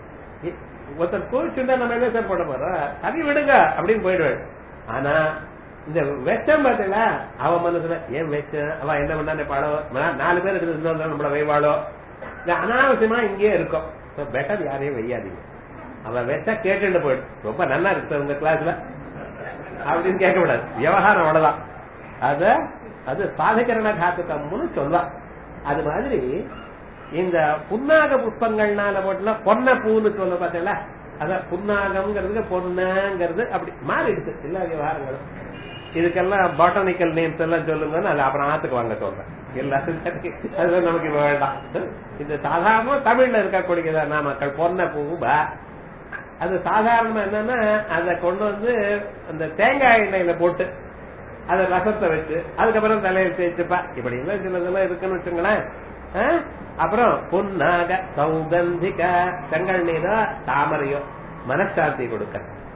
ஒருத்தர் கோவிச்சுட்டா நம்ம என்ன சார் பண்ண போறோம் அது விடுங்க அப்படின்னு போயிடுவாள் ஆனா இந்த வெச்சம் பார்த்தீங்களா அவ மனசுல ஏன் வெச்ச அவ என்ன பண்ணா பாடோ நாலு பேர் எடுத்து நம்மள வைவாளோ இந்த அனாவசியமா இங்கேயே இருக்கும் பெட்டர் யாரையும் வையாதீங்க அவ வெச்சா கேட்டுட்டு போயிடும் ரொம்ப நல்லா இருக்கு உங்க கிளாஸ்ல அப்படின்னு கேட்கக்கூடாது விவகாரம் அவ்வளவுதான் அத அது சாதகரண காத்துக்கம்னு சொல்லலாம் அது மாதிரி இந்த புன்னாக புஷ்பங்கள்னால போட்டுல பொன்ன பூன்னு சொல்ல பார்த்தீங்களா அத புன்னாகம்ங்கிறதுக்கு பொன்னங்கிறது அப்படி மாறிடுச்சு எல்லா விவகாரங்களும் இதுக்கெல்லாம் பாட்டனிக்கல் நேம்ஸ் எல்லாம் சொல்லுங்கன்னு அது அப்புறம் ஆத்துக்கு வாங்க சொல்றேன் எல்லாத்துக்கும் அது நமக்கு இப்ப வேண்டாம் இது சாதாரண தமிழ்ல இருக்கக்கூடிய நாமக்கள் பொன்ன பூபா அது சாதாரணமா என்னன்னா அதை கொண்டு வந்து அந்த தேங்காய் எண்ணெயில போட்டு அத ரசத்தை வச்சு அதுக்கப்புறம் தலையில் தேய்ச்சுப்பா இப்படி எல்லாம் சிலதெல்லாம் இருக்குன்னு வச்சுங்களேன் அப்புறம் பொன்னாக சௌகந்திக செங்கல் நீரோ தாமரையோ மனசாந்தி கொடுக்க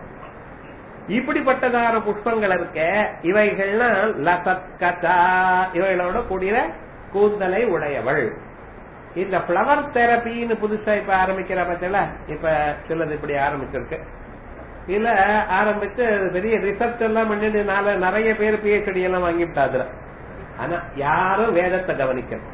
இப்படிப்பட்டதான புஷ்பங்கள் இருக்க இவைகள்லாம் லசத்கதா இவைகளோட கூடிய கூந்தலை உடையவள் இந்த பிளவர் தெரப்பின்னு புதுசா இப்ப ஆரம்பிக்கிற பட்சல இப்ப சிலது இப்படி ஆரம்பிச்சிருக்கு இல்ல ஆரம்பிச்சு பெரிய ரிசர்ச் எல்லாம் பண்ணிட்டு நால நிறைய பேர் பிஹெச்டி எல்லாம் வாங்கிவிட்டா அதுல ஆனா யாரும் வேதத்தை கவனிக்கணும்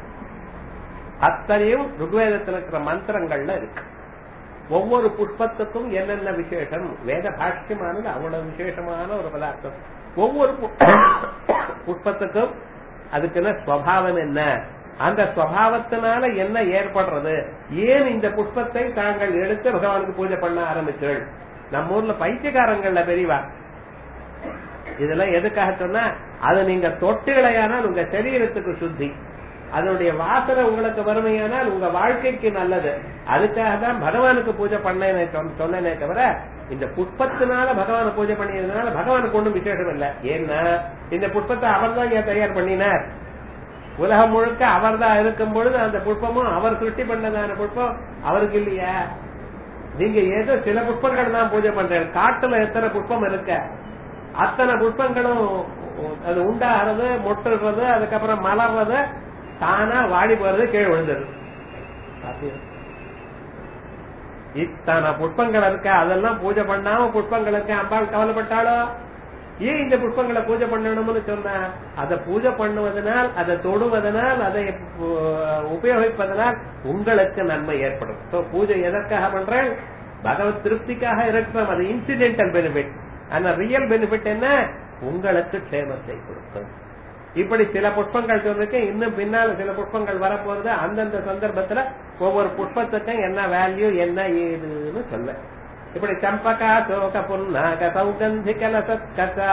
அத்தனையும் ருக்வேதத்தில் இருக்கிற மந்திரங்கள்ல இருக்கு ஒவ்வொரு புஷ்பத்துக்கும் என்னென்ன விசேஷம் வேத பாஷ்யமானது அவ்வளவு விசேஷமான ஒரு பதார்த்தம் ஒவ்வொரு புஷ்பத்துக்கும் அதுக்குன்னு ஸ்வபாவம் என்ன அந்த ஸ்வபாவத்தினால என்ன ஏற்படுறது ஏன் இந்த புஷ்பத்தை தாங்கள் எடுத்து பகவானுக்கு பூஜை பண்ண ஆரம்பிச்சீர்கள் நம்ம ஊர்ல பைத்தியக்காரங்கள்ல பெரியவா இதெல்லாம் எதுக்காக சொன்னா அது நீங்க தொட்டுகளையானால் உங்க சரீரத்துக்கு சுத்தி அதனுடைய வாசனை உங்களுக்கு வறுமையானால் உங்க வாழ்க்கைக்கு நல்லது அதுக்காக தான் பகவானுக்கு பூஜை பண்ணேனே சொன்ன- சொன்னேனே தவிர இந்த புஷ்பத்தினால பகவானை பூஜை பண்ணியதுனால பகவானுக்கு ஒண்ணும் விசேஷம் இல்ல ஏன்னா இந்த புஷ்பத்தை அவர் தான் ஏன் தயார் பண்ணினார் உலகம் முழுக்க அவர் தான் இருக்கும் பொழுது அந்த புஷ்பமும் அவர் சிருஷ்டி பண்ணதான புஷ்பம் அவருக்கு இல்லையா நீங்க ஏதோ சில புஷ்பங்கள் தான் பூஜை பண்றீங்க காட்டுல எத்தனை புஷ்பம் இருக்க அத்தனை புஷ்பங்களும் அது உண்டாகிறது மொட்டுறது அதுக்கப்புறம் மலர்றது தானா வாடி போறது கீழே விழுந்தது இத்தனை புஷ்பங்கள் இருக்க அதெல்லாம் பூஜை பண்ணாம புஷ்பங்களுக்கு அம்பாள் கவலைப்பட்டாளோ ஏன் இந்த புஷ்பங்களை பூஜை பண்ணணும்னு சொன்னா அதை பூஜை பண்ணுவதனால் அதை தொடுவதனால் அதை உ- உபயோகிப்பதனால் உங்களுக்கு நன்மை ஏற்படும் So, பூஜை எதற்காக பண்றேன் பகவத் திருப்திக்காக இருக்கிறோம் அது இன்சிடென்டல் பெனிஃபிட் ஆனா ரியல் பெனிஃபிட் என்ன உங்களுக்கு க்ஷேமத்தை கொடுக்கும் இப்படி சில புஷ்பங்கள் சொல்லிருக்கேன் இன்னும் பின்னால சில புஷ்பங்கள் வரப்போறது அந்தந்த சந்தர்ப்பத்துல ஒவ்வொரு புஷ்பத்துக்கும் என்ன வேல்யூ என்ன ஏதுன்னு சொல்ல இப்படி சம்பகா சோக புன்னாக சௌகந்திக லசத்கசா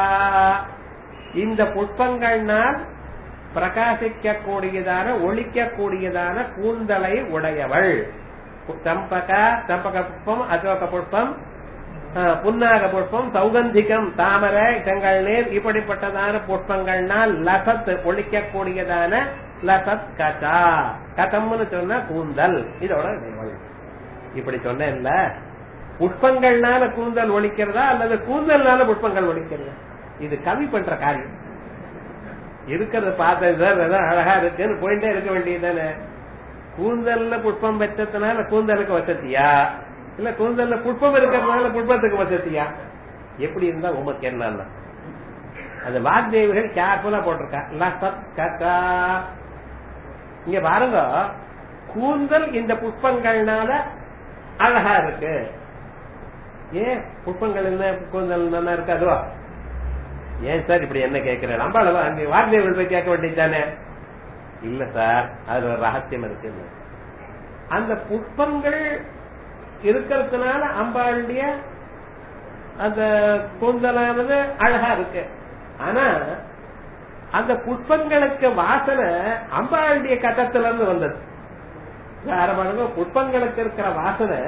இந்த புஷ்பங்கள்னால் பிரகாசிக்க கூடியதான ஒழிக்க கூடியதான கூந்தலை உடையவள் சம்பக சம்பக புஷ்பம் அசோக புஷ்பம் ஆஹ், புன்னாக புஷ்பம் சௌகந்திகம் தாமரை செங்கல்நீர் இப்படிப்பட்டதான புஷ்பங்கள்னால் லசத் ஒழிக்கக்கூடியதான லசத் கதா கதம்னு சொன்னா கூந்தல் இதோட இடைவெளி இப்படி சொன்னேன்ல புஷ்பங்கள்னால கூந்தல் ஒழிக்கிறதா அல்லது கூந்தல்னால புஷ்பங்கள் ஒழிக்கிறதா இது கவி பண்ற காரியம் இருக்கிறத பார்த்தது சார் அதான் அழகா இருக்குன்னு போயிட்டே இருக்க வேண்டியதுதானே கூந்தல்ல புஷ்பம் வச்சதுனால கூந்தலுக்கு வசதியா இல்ல கூந்தல்ல புஷ்பம் இருக்கிறதுனால புஷ்பத்துக்கு வசதியா எப்படி இருந்தா உமக்கு என்னன்னா அந்த வாக்தேவிகள் கேர்ஃபுல்லா போட்டிருக்கா லசத் கதா இங்க பாருங்க கூந்தல் இந்த புஷ்பங்கள்னால அழகா இருக்கு ஏன் புஷ்பங்கள் என்ன கூந்தல் நல்லா இருக்காதோ ஏன் சார் இப்படி என்ன கேட்கிறேன் அம்பாளவா அங்க வாக்தேவர்கள் போய் கேட்க வேண்டியதுதானே இல்ல சார் அதுல ஒரு ரகசியம் இருக்கு அந்த புஷ்பங்கள் இருக்கிறதுனால அம்பாளுடைய அந்த கூந்தலானது அழகா இருக்கு ஆனா அந்த புஷ்பங்களுக்கு வாசனை அம்பாளுடைய கட்டத்துல இருந்து வந்தது வேற பாருங்க புஷ்பங்களுக்கு இருக்கிற வாசனை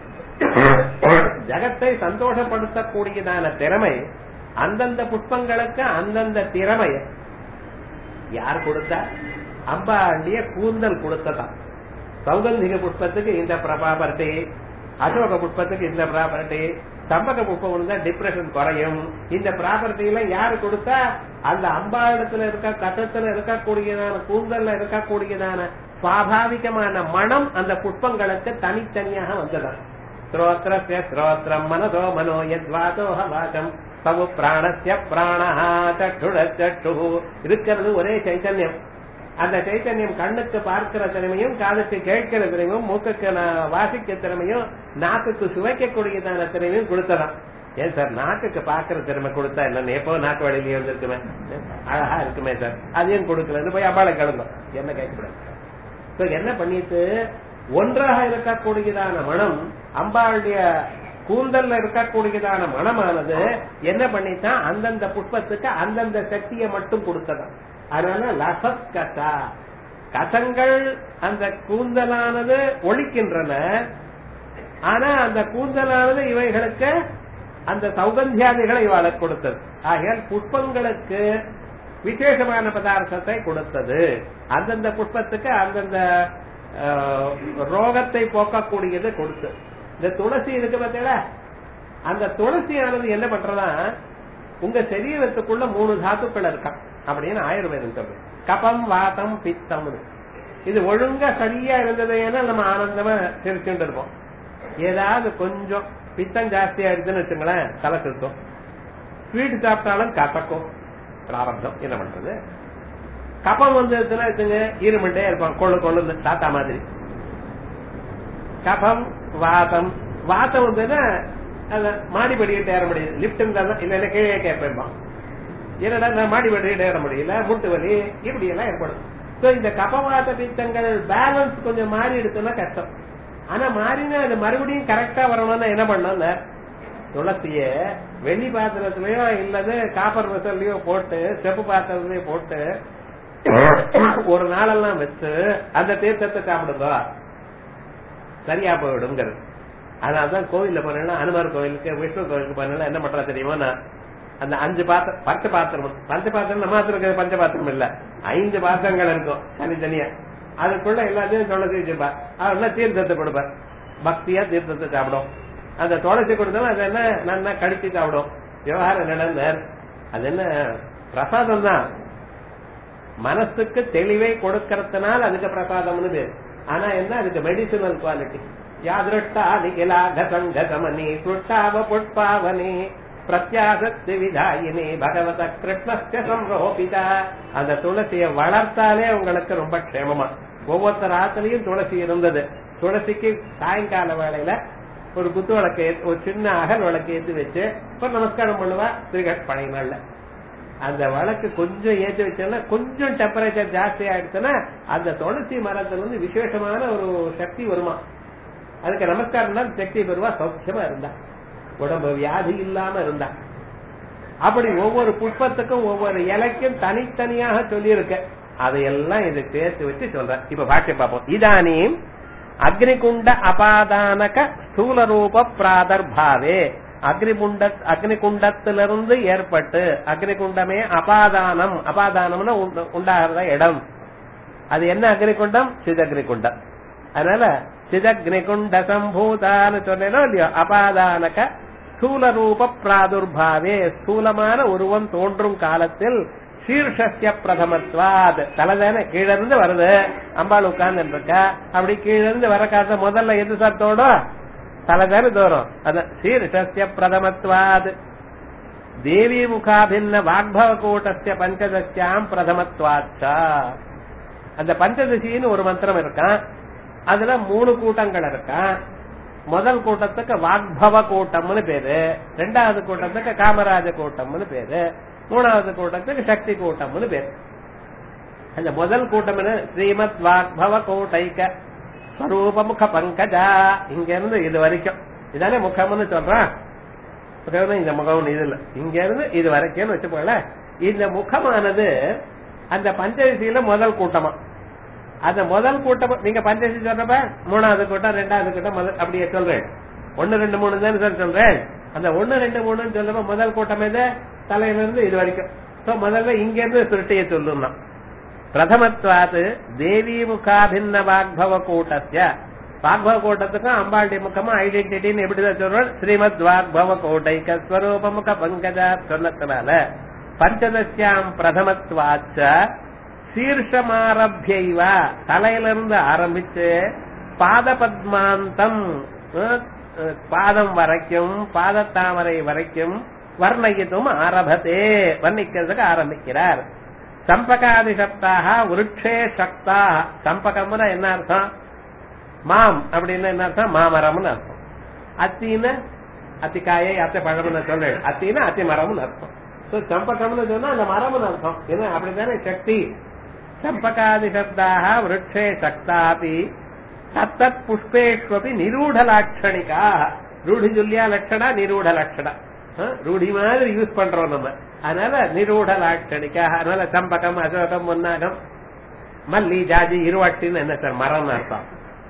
ஜகத்தை சந்தோஷப்படுத்தக்கூடியதான திறமை அந்தந்த புஷ்பங்களுக்கு அந்தந்த திறமை யார் கொடுத்தா அம்பாண்டிய கூந்தல் கொடுத்ததான் சௌகந்திக புஷ்பத்துக்கு இந்த ப்ராப்பர்ட்டி அசோக புஷ்பத்துக்கு இந்த ப்ராப்பர்ட்டி சம்பக புஷ்பம் இருந்தா டிப்ரெஷன் குறையும் இந்த ப்ராப்பர்ட்டி எல்லாம் யாரு கொடுத்தா அந்த அம்பாடத்துல இருக்க கட்டத்துல இருக்கக்கூடியதான கூந்தல்ல இருக்கக்கூடியதான சுவாபாவிகமான மனம் அந்த புஷ்பங்களுக்கு தனித்தனியாக வந்ததான் ஸ்ரோத்ரஸ்ய ஸ்ரோத்ரம் மனதோ மனோ யத்வாதோஹ வாசம் சவு பிராணஸ்ய பிராணஹா சட்டுட சட்டு இருக்கிறது ஒரே சைத்தன்யம் அந்த சைத்தன்யம் கண்ணுக்கு பார்க்கிற திறமையும் காதுக்கு கேட்கிற திறமையும் மூக்குக்கு நா- வாசிக்க திறமையும் நாக்குக்கு சுவைக்கக்கூடியதான திறமையும் கொடுத்ததான் ஏன் சார் நாக்குக்கு பார்க்கிற திறமை கொடுத்தா என்ன எப்போ நாக்கு வழியிலேயே வந்திருக்குமே அழகா இருக்குமே சார் அது ஏன் கொடுக்கலன்னு போய் அம்பாளை கேளுங்க என்ன கேட்கக்கூடாது So, என்ன பண்ணிட்டு ஒன்றாக இருக்கக்கூடியதான மனம் அம்பாளுடைய கூந்தல்ல இருக்கக்கூடியதான மனமானது என்ன பண்ணித்தான் அந்தந்த புஷ்பத்துக்கு அந்தந்த சக்தியை மட்டும் கொடுத்ததாம் அதனால லசத் கசா கசங்கள் அந்த கூந்தலானது ஒழிக்கின்றன ஆனா அந்த கூந்தலானது இவைகளுக்கு அந்த சௌகந்தியாதிகளை இவாளுக்கு கொடுத்தது ஆகையால் புஷ்பங்களுக்கு விசேஷமான பதார்த்தத்தை கொடுத்தது அந்தந்த புஷ்பத்துக்கு அந்தந்த ஆஹ், ரோகத்தை போக்கக்கூடியது கொடுத்து இந்த துளசி இருக்கு பார்த்தீங்களா அந்த துளசியானது என்ன பண்றதா உங்க சரீரத்துக்குள்ள மூணு தாத்துக்கள் இருக்கான் அப்படின்னு ஆயுர்வேதம் சொல்றது கபம் வாதம் பித்தம் இது ஒழுங்கா சரியா இருந்தது ஏன்னா நம்ம ஆனந்தமா சிரிச்சுட்டு இருப்போம் ஏதாவது கொஞ்சம் பித்தம் ஜாஸ்தி ஆயிடுச்சுன்னு வச்சுங்களேன் தலை சுத்தம் ஸ்வீட் சாப்பிட்டாலும் கசக்கும் பிராரப்தம் என்ன பண்றது கபம் வந்ததுன்னா வச்சுங்க இருமிட்டே இருப்பான் கொள்ளு கொள்ளு தாத்தா மாதிரி கபம் வாதம் வாதம் வந்ததுன்னா அந்த மாடி படிக்கிட்டு ஏற முடியுது லிப்ட் இருந்தா தான் இல்ல கீழே கேட்பேன் என்னடா நான் மாடி படிக்கிட்டு ஏற முடியல முட்டு வலி இப்படி எல்லாம் ஏற்படும் சோ இந்த கபவாத பித்தங்கள் பேலன்ஸ் கொஞ்சம் மாறி எடுத்தோம்னா கஷ்டம் ஆனா மாறினா அது மறுபடியும் கரெக்டா வரணும்னா என்ன பண்ணோம்ல துளசிய வெள்ளி பாத்திரத்திலயோ இல்லது காப்பர் வெசல்லையோ போட்டு செப்பு பாத்திரத்திலயோ போட்டு ஒரு நாளெல்லாம் வச்சு அந்த தீர்த்தத்தை சாப்பிடுங்க சரியா போயிடுங்கிறது அதனாலதான் கோவில்ல போனா அனுமார் கோவிலுக்கு விஷ்ணு கோவிலுக்கு போனா என்ன பண்றா தெரியுமா நான் அந்த அஞ்சு பாத்திரம் பத்து பாத்திரம் பஞ்ச பாத்திரம் நம்ம இருக்கிற பஞ்ச பாத்திரம் இல்ல ஐந்து பாத்திரங்கள் இருக்கும் தனித்தனியா அதுக்குள்ள எல்லாத்தையும் துளசி வச்சிருப்பா அதெல்லாம் தீர்த்தத்தை கொடுப்பேன் பக்தியா தீர்த்தத்தை சாப்பிடும் அந்த துளசி கொடுத்தாலும் அது என்ன நல்லா கடிச்சு சாப்பிடும் விவகாரம் நடந்தார் அது என்ன பிரசாதம் தான் மனசுக்கு தெளிவை கொடுக்கறதுனால அதுக்கு பிரசாதம்னு பேர் ஆனா என்ன அதுக்கு மெடிசினல் குவாலிட்டி யாதிருஷ்டா நிகிலாக சங்கசமணி சுஷ்டாவ புஷ்பாவனி பிரத்யாசக்தி விதாயினி பகவத கிருஷ்ணஸ்ய சம்ரோபிதா அந்த துளசியை வளர்த்தாலே உங்களுக்கு ரொம்ப க்ஷேமமா ஒவ்வொருத்தர் ஆத்துலயும் துளசி இருந்தது துளசிக்கு சாயங்கால வேளையில ஒரு குத்து விளக்கு ஏத்து- ஒரு சின்ன அகல் விளக்கு ஏத்தி வச்சு ஒரு நமஸ்காரம் பண்ணுவா திருகட் பழைய நாள்ல அந்த விளக்கு கொஞ்சம் ஏற்றி வச்சோம்னா கொஞ்சம் டெம்பரேச்சர் ஜாஸ்தி ஆயிடுச்சுன்னா அந்த துளசி மரத்துல இருந்து விசேஷமான ஒரு சக்தி வருமா அதுக்கு நமஸ்காரம் தான் சக்தி பெறுவா சௌக்கியமா இருந்தா உடம்பு வியாதி இல்லாம இருந்தா அப்படி ஒவ்வொரு புஷ்பத்துக்கும் ஒவ்வொரு இலைக்கும் தனித்தனியாக சொல்லியிருக்க அதையெல்லாம் இது சேர்த்து வச்சு சொல்றேன் இப்ப பாக்கிய பார்ப்போம் இதானீம் அக்னிகுண்ட அபாதானக ஸ்தூல ரூப பிராதர்பாவே அக்னிகுண்ட அக்னிகுண்டத்திலிருந்து ஏற்பட்டு அக்னிகுண்டமே அபாதானம் அபாதானம்னு உண்டு- உண்டாகிறத இடம் அது என்ன அக்னிகுண்டம் சிதக்னிகுண்டம் அதனால சிதக்னிகுண்ட சம்பூதான்னு சொன்னேனோ இல்லையோ அபாதானக ஸ்தூல ரூப பிராதுர்பாவே ஸ்தூலமான உருவம் தோன்றும் காலத்தில் சீர்ஷஸ்ய பிரதமத்வாத் தலைதானே கீழ இருந்து வருது அம்பாள் உட்கார்ந்து இருக்கா அப்படி கீழ இருந்து வர காலத்துல முதல்ல எது சத்தோடும் தலைதானே தோறும் அதான் சீர்ஷஸ்ய பிரதமத்வாத் தேவி முகாபின்ன வாக்பவ கூட்டஸ்ய பஞ்சதசியாம் பிரதமத்வாச்சா அந்த பஞ்சதசின்னு ஒரு மந்திரம் இருக்கான் அதுல மூணு கூட்டங்கள் இருக்கான் முதல் கூட்டத்துக்கு வாக்பவ கூட்டம்னு பேரு ரெண்டாவது கூட்டத்துக்கு காமராஜ கூட்டம்னு பேரு மூணாவது கூட்டத்துக்கு சக்தி கூட்டம்னு பேரு அந்த முதல் கூட்டம் என்ன ஸ்ரீமத் வாக்பவ கூட்டைக்க ஸ்வரூப முக பங்கஜா இங்க இருந்து இது வரைக்கும் இதானே முகம்னு சொல்றான் முகம்னு இந்த முகம் இது இல்ல இங்க இருந்து இது வரைக்கும் வச்சுக்கோல இந்த முகமானது அந்த பஞ்சதசியில முதல் கூட்டமா அந்த முதல் கூட்டம் நீங்க பஞ்சதசி சொல்றப்ப மூணாவது கூட்டம் ரெண்டாவது கூட்டம் முதல் அப்படியே சொல்றேன் ஒன்னு ரெண்டு மூணு தான் சார் சொல்றேன் அந்த ஒன்னு ரெண்டு மூணுன்னு சொல்றப்ப முதல் கூட்டம் எது தலையில இருந்து இது வரைக்கும் சோ முதல்ல இங்க இருந்து சுருட்டையை சொல்லுன்னா பிரதமத்வாத் தேவி முகாபின்ன வாக்பவ கூட்டஸ்ய வாக்பவ கூட்டத்துக்கும் அம்பாளுடைய முகமா ஐடென்டிட்டின்னு எப்படிதான் சொல்றோம் ஸ்ரீமத் வாக்பவ கோட்டைக்க ஸ்வரூப முக பங்கஜா சொன்னதுனால பஞ்சதசியாம் பிரதமத்வாச்ச சீர்ஷமாரபியைவ தலையிலிருந்து ஆரம்பிச்சு பாத பத்மாந்தம் அஹ், அஹ், பாதம் வரைக்கும் பாதத்தாமரை வரைக்கும் வர்ணயித்தும் ஆரபத்தே வர்ணிக்கிறதுக்கு ஆரம்பிக்கிறார் சம்பகாதி சப்தாக விருட்சே சக்தா சம்பகம்னா என்ன அர்த்தம் மாம் அப்படின்னு என்ன அர்த்தம் மாமரம்னு அர்த்தம் அத்தின்னு அத்திக்காயை அத்தை பழம்னு சொல்றேன் அத்தின்னா அத்தி மரம்னு அர்த்தம் So, சம்பகம்னு சொன்னா அந்த மரம்னு அர்த்தம் ஏன்னா அப்படித்தானே சக்தி சம்பகாதி சப்தாக விருட்சே சக்தாபி தத்தத் புஷ்பேஷ்வபி நிரூடலாட்சணிகா ரூಢி ஜுல்யா லட்சணா நிரூட லட்சணா அஹ், ரூಢி மாதிரி யூஸ் பண்றோம் நம்ம அதனால நிரூட லாட்சணிக்கா அதனால சம்பகம் அசோகம் முன்னாகம் மல்லி ஜாஜி இருவாட்டின்னு என்ன சார் மரம்னு அர்த்தம்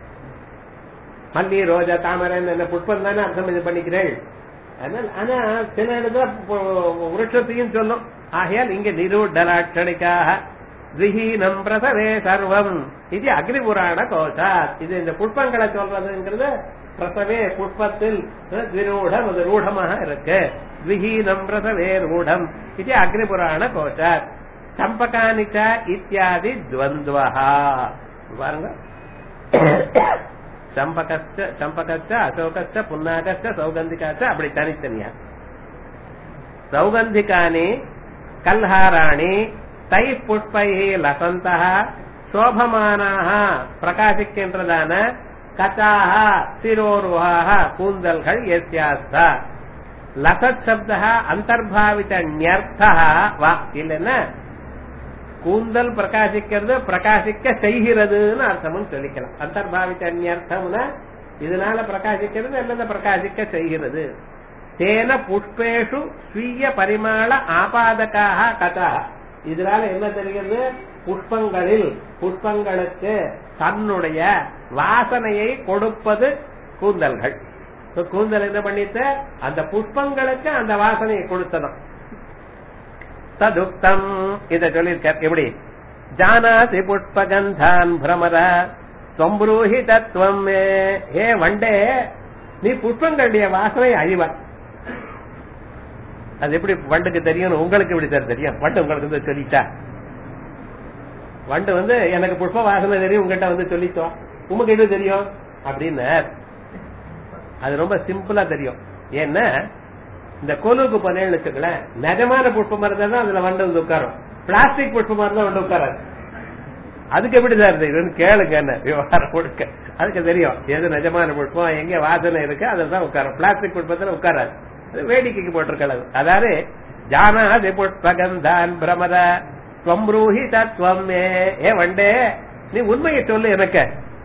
மல்லி ரோஜா தாமரைன்னு என்ன புஷ்பம் தானே அர்த்தம் இது பண்ணிக்கிறேன் அதனால ஆனா சில இடத்துல பு- விருட்சத்தையும் சொல்லும் ஆகையால் இங்க நிரூடலாட்சணிக்காக விஹீனம் பிரசவே சர்வம் இது அக்னி புராண கோஷாத் இது இந்த புஷ்பங்களை சொல்றதுங்கிறது பிரசவே புஷ்பத்தில் விரூடம் அது ரூடமாக இருக்கு விஹீனம் பிரசவே ரூடம் இது அக்னி புராண கோஷாத் சம்பகானிச்ச இத்தியாதி துவந்துவஹா பாருங்க சம்பகச்ச சம்பகச்ச அசோகச்ச புன்னாகச்ச சௌகந்திகாச்ச அப்படி தனித்தனியா சௌகந்திகானி கல்ஹாராணி தை புஷ்பை லசந்தா சோபமானாக பிரகாசிக்கின்றதான கச்சாக சிரோருவாக கூந்தல்கள் எஸ்யாஸ்தா லசத் சப்தா அந்தர்பாவித ஞர்த்தா வா இல்லைன்னா கூந்தல் பிரகாசிக்கிறது பிரகாசிக்க செய்கிறதுன்னு அர்த்தமும் சொல்லிக்கலாம் அந்தர்பாவித்த அந்நியர்த்தம்னா இதனால பிரகாசிக்கிறது அல்லது பிரகாசிக்க செய்கிறது தேன புஷ்பேஷு ஸ்வீய பரிமாள ஆபாதக்காக கதா இதனால என்ன தெரிகிறது புஷ்பங்களில் புஷ்பங்களுக்கு தன்னுடைய வாசனையை கொடுப்பது கூந்தல்கள் So, கூந்தல் என்ன பண்ணிட்டு அந்த புஷ்பங்களுக்கு அந்த வாசனையை கொடுத்தனும் ததுக்தம் இத சொல்லியிருக்கார் எப்படி ஜானாதி புஷ்பகந்தான் பிரமர தொம்ப்ரூஹி தத்துவம் மே. ஏ வண்டே நீ புஷ்பங்களுடைய வாசனை அறிவார் அது எப்படி வண்டுக்கு தெரியும் உங்களுக்கு எப்படி சார் தெரியும் வண்டு உங்களுக்கு வந்து சொல்லிட்டா வண்டு வந்து எனக்கு புஷ்ப வாசனை தெரியும் உங்ககிட்ட வந்து சொல்லிட்டோம் உமக்கு எது தெரியும் அப்படின்னு அது ரொம்ப சிம்பிளா தெரியும் ஏன்னா இந்த கொலுவுக்கு போனேன்னு வச்சுக்கலேன் நிஜமான புஷ்பமா இருந்தா தான் அதுல வண்டு வந்து உட்காரும் பிளாஸ்டிக் புஷ்பமா இருந்தா வண்டு உட்காராது அதுக்கு எப்படி சார் தெரியும் கேளுங்க என்ன விவகாரம் கொடுக்க அதுக்கு தெரியும் எது நிஜமான புஷ்பம் எங்க வாசனை இருக்கு அதில் தான் உட்காரும் பிளாஸ்டிக் புஷ்பத்துல உட்காராது அது வேடிக்கைக்கு போட்டிருக்கிறது அதாவது ஜானாதி புஷ்பகந்தான் பிரமத ஸ்வம்ரூஹி தத்துவம் மே ஏ வண்டே நீ உண்மையை சொல்லு எனக்கு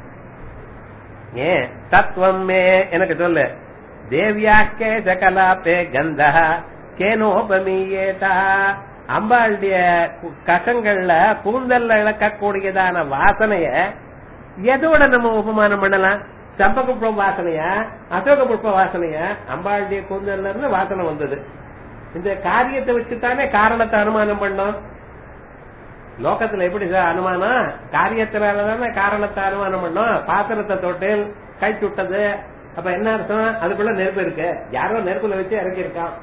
ஏன் தத்துவம் மே எனக்கு சொல்லு தேவியாக்கே ஜகலாப்பே கந்த கேனோபமீயேதா அம்பாளுடைய கு- கசங்கள்ல கூந்தல்ல இழக்கக்கூடியதான வாசனைய எதோட நம்ம உபமானம் பண்ணலாம் சம்பக புஷ்ப வாசனையா அசோக புஷ்ப வாசனையா அம்பாளுடைய கூந்தல்ல இருந்து வாசனை வந்தது இந்த காரியத்தை வச்சுத்தானே காரணத்தை அனுமானம் பண்ணோம் லோகத்துல எப்படி சார் அனுமானம் காரியத்தினாலதானே காரணத்தை அனுமானம் பண்ணோம் பாத்திரத்தை தொட்டு கை சுட்டது அப்ப என்ன அர்த்தம் அதுக்குள்ள நெருப்பு இருக்கு யாரோ நெருப்புல வச்சு இறக்கியிருக்கான்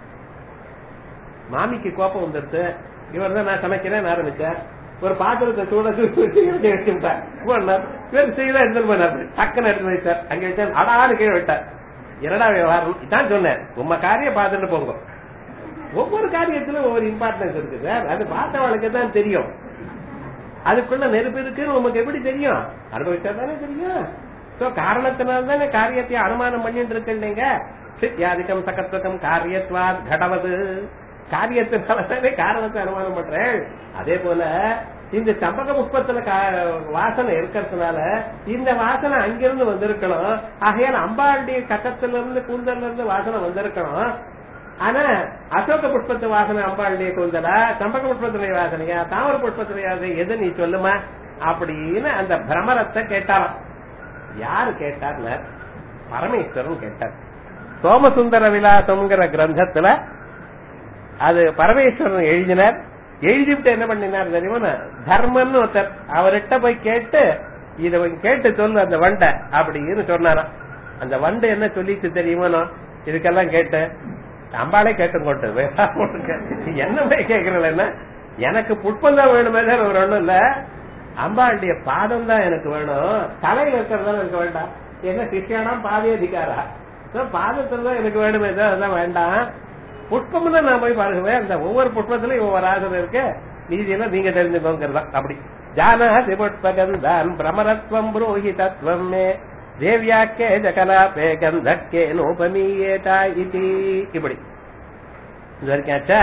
மாமிக்கு கோபம் வந்துருச்சு இவர் தான் நான் சமைக்கிறேன் ஆரம்பிச்சேன் ஒரு பாத்திரத்தை சூட சூடு இறக்கி வச்சுட்டார் இவர் செய்யலாம் எடுத்துட்டு போனார் டக்குன்னு எடுத்து வைத்தார் அங்க வச்சார் அடான்னு கீழே விட்டார் என்னடா விவகாரம் இதான் சொன்னேன் உங்க காரியம் பார்த்துட்டு போங்க ஒவ்வொரு காரியத்திலும் ஒவ்வொரு இம்பார்ட்டன்ஸ் இருக்கு சார் அது பார்த்தவளுக்கு தான் தெரியும் அதுக்குள்ள நெருப்பு இருக்குன்னு உமக்கு எப்படி தெரியும் அனுபவிச்சா தானே தெரியும் சோ காரணத்தினால தானே காரியத்தை அனுமானம் பண்ணிட்டு இருக்கீங்க சித்தியாதிக்கம் சகத்வகம் காரியத்வாத் கடவது காரியத்தினால தானே காரணத்தை அனுமானம் பண்றேன் அதே போல இந்த சம்பக புஷ்பத்துல கா- வாசனை இருக்கிறதுனால இந்த வாசனை அங்கிருந்து வந்திருக்கணும் ஆகையால் அம்பாளுடைய கட்டத்துல இருந்து கூந்தல்ல இருந்து வாசனை வந்திருக்கணும் ஆனா அசோக புஷ்பத்து வாசனை அம்பாளுடைய கூந்தலா சம்பக புஷ்பத்துடைய வாசனையா தாமர புஷ்பத்துடைய வாசனை எது நீ சொல்லுமா அப்படின்னு அந்த பிரமரத்தை கேட்டாராம் யாரு கேட்டார்ல பரமேஸ்வரன் கேட்டார் சோமசுந்தர விலாசம்ங்கிற கிரந்தத்துல அது பரமேஸ்வரன் எழுதினார் எழுதிவிட்டு என்ன பண்ணினார் தெரியுமா தர்மன்னு ஒருத்தர் அவர்கிட்ட போய் கேட்டு இத கேட்டு சொல்லு அந்த வண்டை அப்படின்னு சொன்னாராம் அந்த வண்டு என்ன சொல்லிச்சு தெரியுமா இதுக்கெல்லாம் கேட்டு அம்பாளே கேட்டு கொண்டு என்ன போய் கேக்குறேன்னா எனக்கு புஷ்பம் தான் வேணுமே தான் ஒரு ஒண்ணும் இல்ல அம்பாளுடைய பாதம் தான் எனக்கு வேணும் தலையில இருக்கிறதா எனக்கு வேண்டாம் என்ன சிஷியானா பாதி அதிகாரா So, பாதத்துல தான் எனக்கு வேணுமே தான் அதெல்லாம் வேண்டாம் புஷ்பம்னு நான் போய் பாருவேன் அந்த ஒவ்வொரு புஷ்பத்திலும் ஒவ்வொரு ஆசனம் இருக்கு நீதியெல்லாம் நீங்க தெரிஞ்சுக்கோங்கிறதா அப்படி ஜானாதி புஷ்பகந்தான் பிரமரத்வம் புரோஹி தத்துவம் மே தேவியாக்கே ஜகலாபே கந்தக்கே நோபமீயேதா இதி இப்படி இது வரைக்கும் ஆச்சா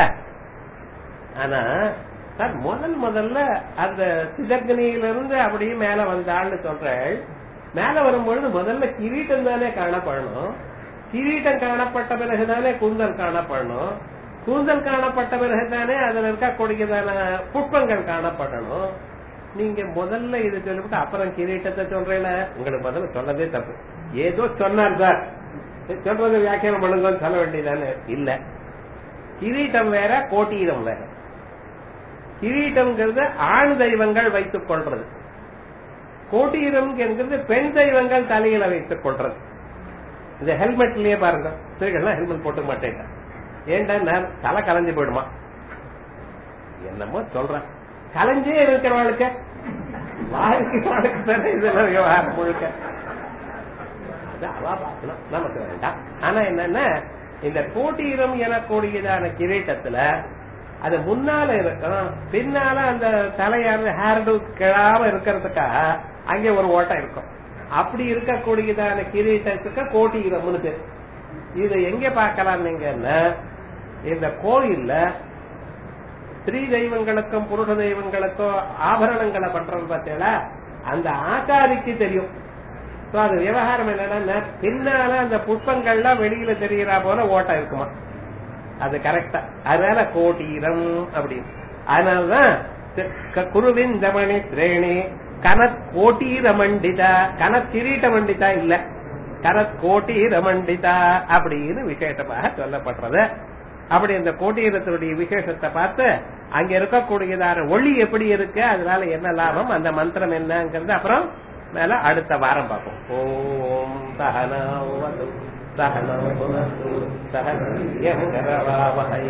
ஆனா சார் முதல் முதல்ல அந்த சிதக்னியிலிருந்து அப்படியே மேல வந்தாள்னு சொல்றேன் மேல வரும்பொழுது முதல்ல கிரீட்டம் தானே காணப்படணும் கிரீட்டம் காணப்பட்ட பிறகுதானே கூந்தல் காணப்படணும் கூந்தல் காணப்பட்ட பிறகுதானே அதுல இருக்கக்கூடியதான புஷ்பங்கள் காணப்படணும் நீங்க முதல்ல இது சொல்லிவிட்டு அப்புறம் கிரீட்டத்தை சொல்றேன் உங்களுக்கு முதல்ல சொன்னதே தப்பு ஏதோ சொன்னார் சார் சொல்றது வியாக்கியானம் பண்ணுங்கன்னு சொல்ல வேண்டியதானே இல்ல கிரீட்டம் வேற கோட்டீரம் வேற கிரீட்டம்ங்கிறது ஆண் தெய்வங்கள் வைத்துக் கொள்றது கோட்டீரம் என்கிறது பெண் தெய்வங்கள் தலையில வைத்துக் கொள்றது இந்த ஹெல்மெட்லயே பாருங்க ஸ்திரீகள்லாம் ஹெல்மெட் போட்டுக்க மாட்டேன் ஏன்டா நான் தலை கலைஞ்சு போயிடுமா என்னமோ சொல்றேன் கலைஞ்சே இருக்கிறவளுக்கு வாழ்க்கை தானே இதெல்லாம் விவகாரம் முழுக்க அது அவா பார்க்கணும் நமக்கு வேண்டாம் ஆனா என்னன்னா இந்த கோட்டீரம் எனக்கூடியதான கிரீட்டத்துல அது முன்னால இருக்கும் பின்னால அந்த தலையானது ஹேர்டு கிழாம இருக்கிறதுக்காக அங்கே ஒரு ஓட்டம் இருக்கும் அப்படி இருக்கக்கூடியதான கிரீட்டத்துக்கு கோட்டீரம்னு பேர் இதை எங்க பார்க்கலாம் நீங்கன்னா இந்த கோயில்ல ஸ்திரீ தெய்வங்களுக்கும் புருஷ தெய்வங்களுக்கும் ஆபரணங்களை பண்றது பார்த்தீங்களா அந்த ஆச்சாரிக்கு தெரியும் So, அது விவகாரம் என்னன்னா பின்னால அந்த புஷ்பங்கள்லாம் வெளியில தெரிகிறா போல ஓட்டம் இருக்குமா அது கரெக்டா அதனால கோட்டீரம் அப்படின்னு அதனாலதான் குருவிந்தமணி திரேணி கனத் கோட்டீரமண்டிதா கனத் கிரீட்டமண்டிதா இல்ல கனத் கோட்டீரமண்டிதா அப்படின்னு விசேஷமாக சொல்லப்படுறது அப்படி இந்த கோட்டீரத்தினுடைய விசேஷத்தை பார்த்து அங்க இருக்கக்கூடியதான ஒளி எப்படி இருக்கு அதனால என்ன லாபம் அந்த மந்திரம் என்னங்கிறது அப்புறம் மேல அடுத்த வாரம் பார்ப்போம் ஓம் சகனவது சகனோபுனஸ்து சகனீயங்கரவாவகை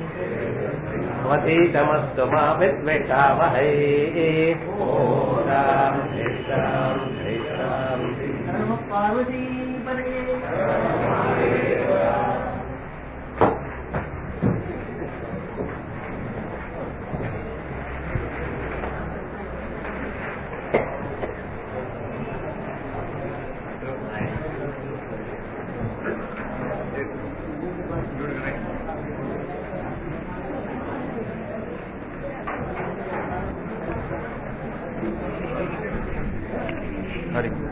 வசீதமஸ்து மா வித்வேஷாவகை ஓம் ஸ்ரீராம் ஸ்ரீராம் பார்வதி பதே Sorry.